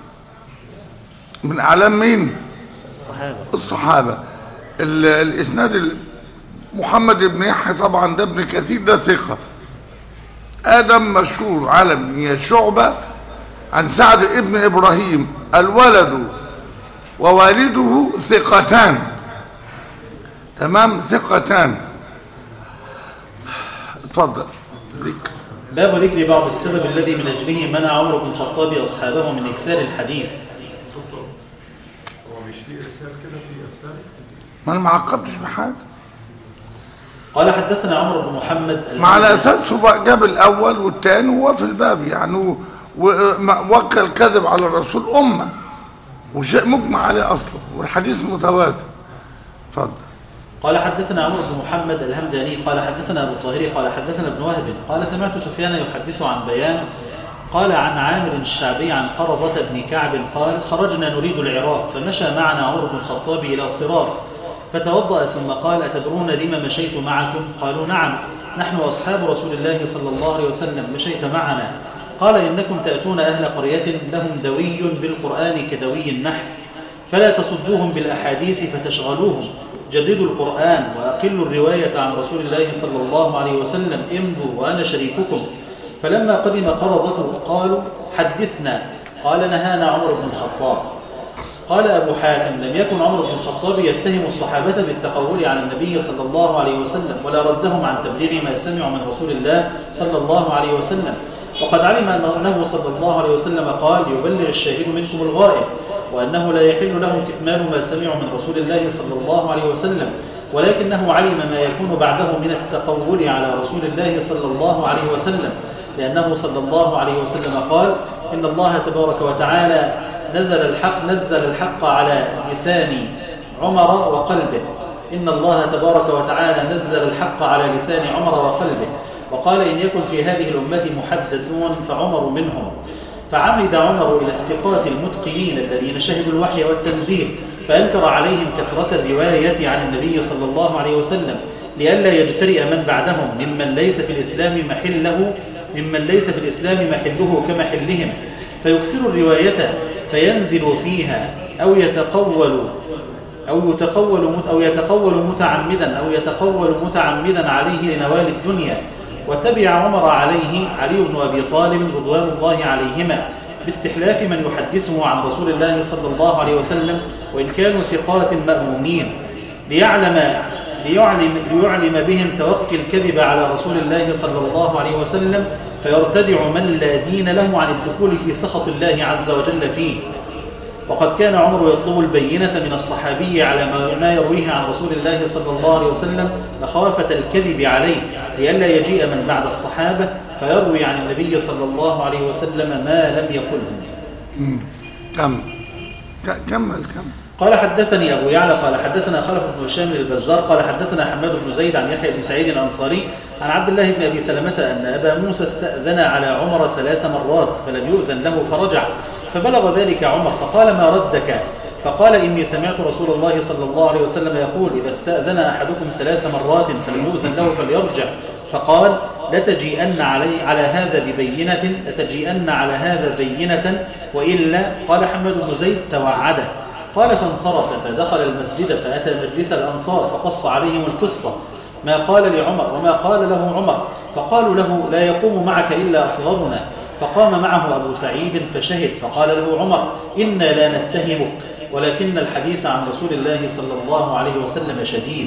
من اعلام مين الصحابة الصحابه ال- الاسناد ال- محمد بن يحيى طبعا ده ابن كثير ده ثقه ادم مشهور على بن شعبه عن سعد ابن ابراهيم الولد ووالده ثقتان تمام ثقتان اتفضل ذكر باب ذكر بعض السبب الذي من أجله منع عمر بن الخطاب أصحابه من إكثار الحديث دكتور هو مش في ارسال كده في ارسال ما انا ما عقبتش بحاجه قال حدثنا عمرو بن محمد ما على اساس هو جاب الاول والثاني هو في الباب يعني و- و- ما- وكل كذب على الرسول امه وشيء مجمع عليه اصلا والحديث متواتر اتفضل قال حدثنا عمرو بن محمد الهمداني قال حدثنا ابو الطاهر قال حدثنا ابن وهب قال سمعت سفيان يحدث عن بيان قال عن عامر الشعبي عن قرظة بن كعب قال خرجنا نريد العراق فمشى معنا عمر بن الخطاب إلى صرار فتوضأ ثم قال أتدرون لما مشيت معكم قالوا نعم نحن أصحاب رسول الله صلى الله عليه وسلم مشيت معنا قال إنكم تأتون أهل قرية لهم دوي بالقرآن كدوي النحل فلا تصدوهم بالأحاديث فتشغلوهم جددوا القرآن وأقلوا الرواية عن رسول الله صلى الله عليه وسلم امضوا وأنا شريككم فلما قدم قرضته قالوا حدثنا قال نهانا عمر بن الخطاب قال أبو حاتم لم يكن عمر بن الخطاب يتهم الصحابة بالتقول على النبي صلى الله عليه وسلم ولا ردهم عن تبليغ ما سمعوا من رسول الله صلى الله عليه وسلم وقد علم أنه صلى الله عليه وسلم قال يبلغ الشاهد منكم الغائب وأنه لا يحل لهم كتمان ما سمعوا من رسول الله صلى الله عليه وسلم ولكنه علم ما يكون بعده من التقول على رسول الله صلى الله عليه وسلم لأنه صلى الله عليه وسلم قال إن الله تبارك وتعالى نزل الحق نزل الحق على لسان عمر وقلبه إن الله تبارك وتعالى نزل الحق على لسان عمر وقلبه وقال إن يكن في هذه الأمة محدثون فعمر منهم فعمد عمر إلى الثقات المتقنين الذين شهدوا الوحي والتنزيل فأنكر عليهم كثرة الرواية عن النبي صلى الله عليه وسلم لئلا يجترئ من بعدهم ممن ليس في الإسلام محله ممن ليس في الإسلام محله كمحلهم فيكثر الرواية فينزل فيها أو يتقول أو يتقول أو يتقول متعمدا أو يتقول متعمدا عليه لنوال الدنيا وتبع عمر عليه علي بن أبي طالب رضوان الله عليهما باستحلاف من يحدثه عن رسول الله صلى الله عليه وسلم وإن كانوا ثقات مأمونين ليعلم ليعلم, ليعلم بهم توقي الكذب على رسول الله صلى الله عليه وسلم فيرتدع من لا دين له عن الدخول في سخط الله عز وجل فيه وقد كان عمر يطلب البينة من الصحابي على ما يرويه عن رسول الله صلى الله عليه وسلم مخافة الكذب عليه لئلا يجيء من بعد الصحابة فيروي عن النبي صلى الله عليه وسلم ما لم يقله كم ك- كمل كم قال حدثني أبو يعلى قال حدثنا خلف بن هشام البزار قال حدثنا حماد بن زيد عن يحيى بن سعيد الأنصاري عن عبد الله بن أبي سلمة أن أبا موسى استأذن على عمر ثلاث مرات فلم يؤذن له فرجع فبلغ ذلك عمر فقال ما ردك فقال إني سمعت رسول الله صلى الله عليه وسلم يقول إذا استأذن أحدكم ثلاث مرات فلم يؤذن له فليرجع فقال لتجيئن علي على هذا ببينة لتجيئن على هذا بينة وإلا قال حماد بن زيد توعده قال فانصرف فدخل المسجد فأتى مجلس الأنصار فقص عليهم القصة ما قال لعمر وما قال له عمر فقالوا له لا يقوم معك إلا أصغرنا فقام معه أبو سعيد فشهد فقال له عمر إنا لا نتهمك ولكن الحديث عن رسول الله صلى الله عليه وسلم شديد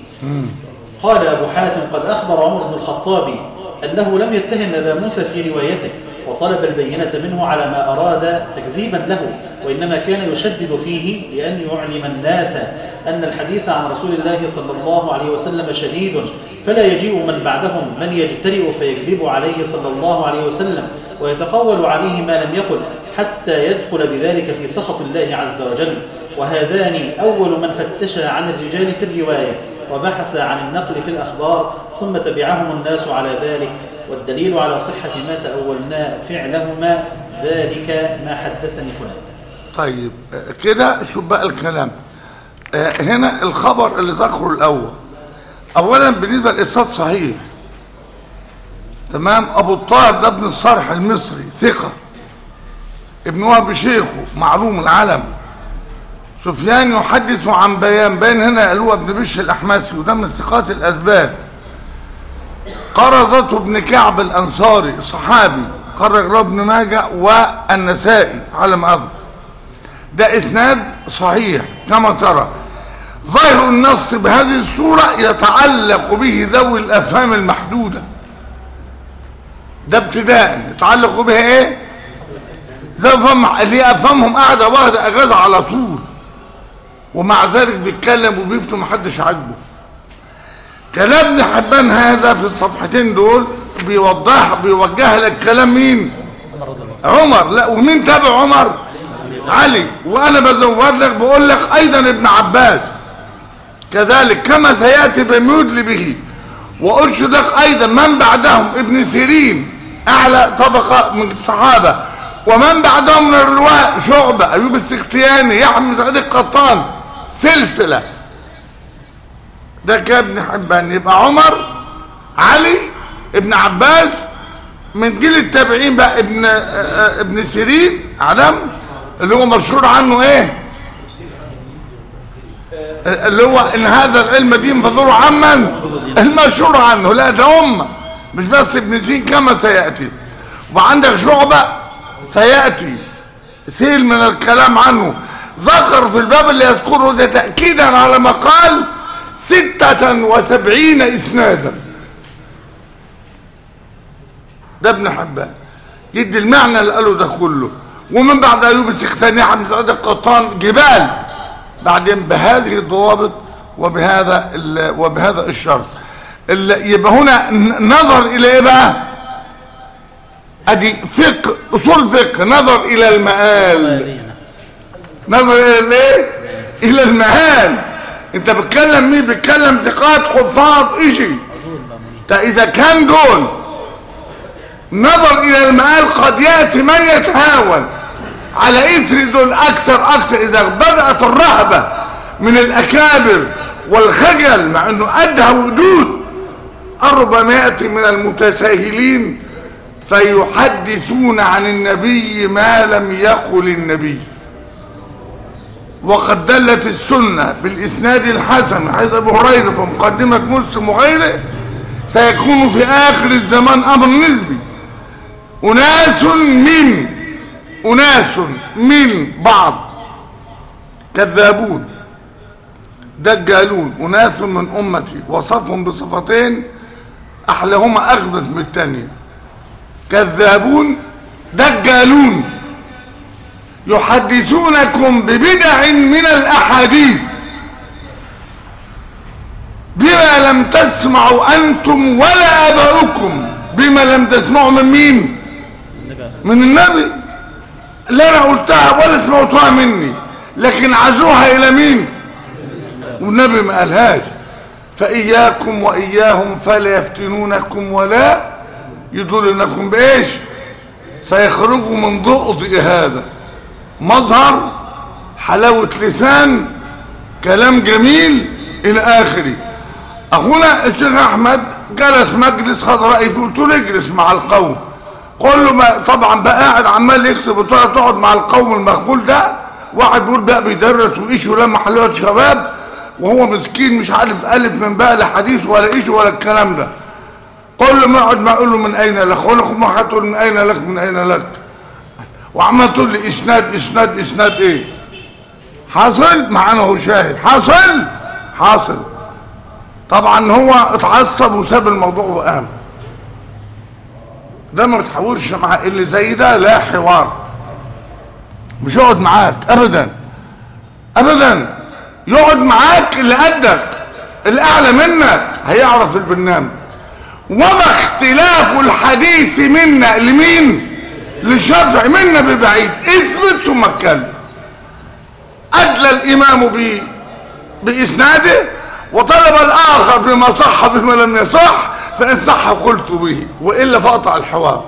قال أبو حاتم قد أخبر عمر بن الخطاب أنه لم يتهم أبا موسى في روايته وطلب البينة منه على ما أراد تكذيبا له وإنما كان يشدد فيه لأن يعلم الناس أن الحديث عن رسول الله صلى الله عليه وسلم شديد فلا يجيء من بعدهم من يجترئ فيكذب عليه صلى الله عليه وسلم ويتقول عليه ما لم يقل حتى يدخل بذلك في سخط الله عز وجل وهذان أول من فتش عن الرجال في الرواية وبحث عن النقل في الأخبار ثم تبعهم الناس على ذلك والدليل على صحة ما تأولناه فعلهما ذلك ما حدثني فلان طيب آه، كده شوف بقى الكلام آه، هنا الخبر اللي ذكره الاول اولا بالنسبه للاسناد صحيح تمام ابو الطاهر ده ابن الصرح المصري ثقه ابن وهب شيخه معلوم العلم سفيان يحدث عن بيان بيان هنا اللي هو ابن بشر الاحمسي وده من ثقات الاسباب قرزة بن كعب الانصاري صحابي خرج رواه ابن ماجه والنسائي على ما اذكر ده اسناد صحيح كما ترى ظاهر النص بهذه الصورة يتعلق به ذوي الافهام المحدودة ده ابتداء يتعلق بها ايه ذوي الافهام اللي افهمهم قاعدة واخدة اجازة على طول ومع ذلك بيتكلم وبيفتي محدش عاجبه كلام ابن حبان هذا في الصفحتين دول بيوضح بيوجه لك كلام مين عمر لا ومين تابع عمر علي وانا بزود لك بقول لك ايضا ابن عباس كذلك كما سياتي بمدل به وارشد لك ايضا من بعدهم ابن سيرين اعلى طبقه من الصحابه ومن بعدهم من الرواه شعبه ايوب السختياني يحيى بن سعيد القطان سلسله ده كان ابن حبان يبقى عمر علي ابن عباس من جيل التابعين بقى ابن آه، آه، ابن سيرين علم اللي هو مشهور عنه ايه اللي هو ان هذا العلم دين فضله عمن المشهور عنه لا ده امه مش بس ابن سيرين كما سياتي وعندك شعبه سياتي سيل من الكلام عنه ذكر في الباب اللي يذكره ده تاكيدا على ما قال ستة وسبعين اسنادا ده ابن حبان يدي المعنى اللي قاله ده كله ومن بعد ايوب السختاني عبد سعيد القطان جبال بعدين بهذه الضوابط وبهذا ال- وبهذا الشرط ال- يبقى هنا ن- نظر الى ايه بقى ادي فقه اصول فقه نظر الى المآل نظر الى الايه الى المآل انت بتكلم مين بتكلم ثقات حفاظ ايشي ده اذا كان دول نظر الى المآل قد ياتي من يتهاون على اثر دول اكثر اكثر اذا بدات الرهبه من الاكابر والخجل مع انه ادهى وجود ربما ياتي من المتساهلين فيحدثون عن النبي ما لم يقل النبي وقد دلت السنة بالإسناد الحسن حيث أبو هريرة في مقدمة مسلم وغيره سيكون في آخر الزمان أمر نسبي أناس من أناس من بعض كذابون دجالون أناس من أمتي وصفهم بصفتين أحلاهما أخبث من الثانية كذابون دجالون يحدثونكم ببدع من الأحاديث بما لم تسمعوا أنتم ولا أباؤكم بما لم تسمعوا من مين من النبي لا أنا قلتها ولا سمعتها مني لكن عزوها إلى مين والنبي ما قالهاش فإياكم وإياهم فلا يفتنونكم ولا يضلنكم بإيش سيخرجوا من ضئضئ هذا مظهر حلاوة لسان كلام جميل إلى آخره أخونا الشيخ أحمد جلس مجلس خد رأي فيه قلت له اجلس مع القوم قول له ما طبعا بقى قاعد عمال يكتب وتقعد تقعد مع القوم المخبول ده واحد بيقول بقى بيدرس وايش ولما حلوة شباب وهو مسكين مش عارف ألف من بقى لا حديث ولا ايش ولا الكلام ده قول له ما اقعد ما اقول له من اين لك قول له ما هتقول من اين لك من اين لك وعمال تقول لي اسناد اسناد اسناد ايه حاصل معانا هو شاهد حاصل حاصل طبعا هو اتعصب وساب الموضوع وقام ده ما تحاولش مع اللي زي ده لا حوار مش يقعد معاك ابدا ابدا يقعد معاك اللي قدك اللي اعلى منك هيعرف البرنامج وما اختلاف الحديث منا لمين للشافعي منا ببعيد اثبت ثم اتكلم ادلى الامام ب باسناده وطلب الآخر بما صح بما لم يصح فإن صح قلت به وإلا فأقطع الحوار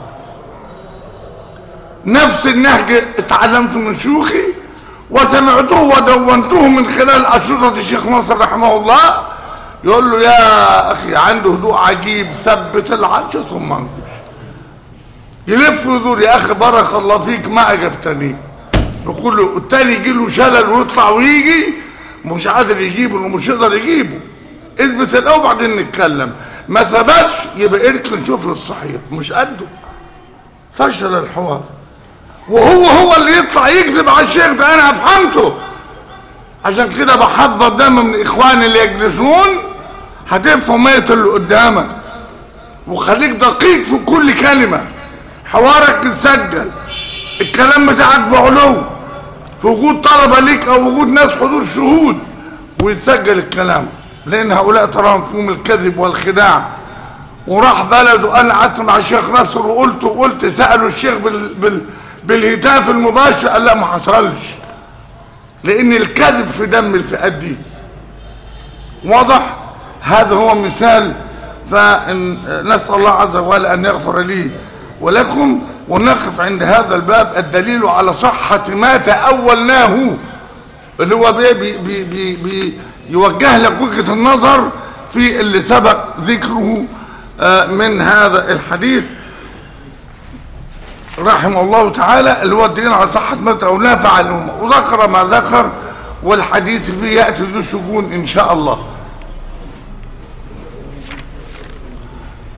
نفس النهج اتعلمته من شيوخي وسمعته ودونته من خلال أشرطة الشيخ ناصر رحمه الله يقول له يا أخي عنده هدوء عجيب ثبت العرش ثم انكش يلف ويدور يا أخي بارك الله فيك ما أجبتني يقول له التاني يجي له شلل ويطلع ويجي مش قادر يجيبه ومش يقدر يجيبه اثبت الاول وبعدين نتكلم ما ثبتش يبقى اركن شوف الصحيح مش قده فشل الحوار وهو هو اللي يطلع يكذب على الشيخ ده انا افهمته عشان كده بحذر دايما من اخواني اللي يجلسون هتفهم مية اللي قدامك وخليك دقيق في كل كلمة حوارك يتسجل الكلام بتاعك بعلو في وجود طلبة ليك او وجود ناس حضور شهود ويتسجل الكلام لان هؤلاء تراهم فيهم الكذب والخداع وراح بلده انا قعدت مع الشيخ نصر وقلت وقلت سالوا الشيخ بال بال بالهتاف المباشر قال لا ما حصلش لان الكذب في دم الفئات دي واضح هذا هو مثال فنسال الله عز وجل ان يغفر لي ولكم ونقف عند هذا الباب الدليل على صحة ما تأولناه اللي هو بي بي بي بي بي يوجه لك وجهة النظر في اللي سبق ذكره آه، من هذا الحديث رحمه الله تعالى اللي هو الدليل على صحة ما تأولناه فعلهم وذكر ما ذكر والحديث فيه يأتي ذو شجون إن شاء الله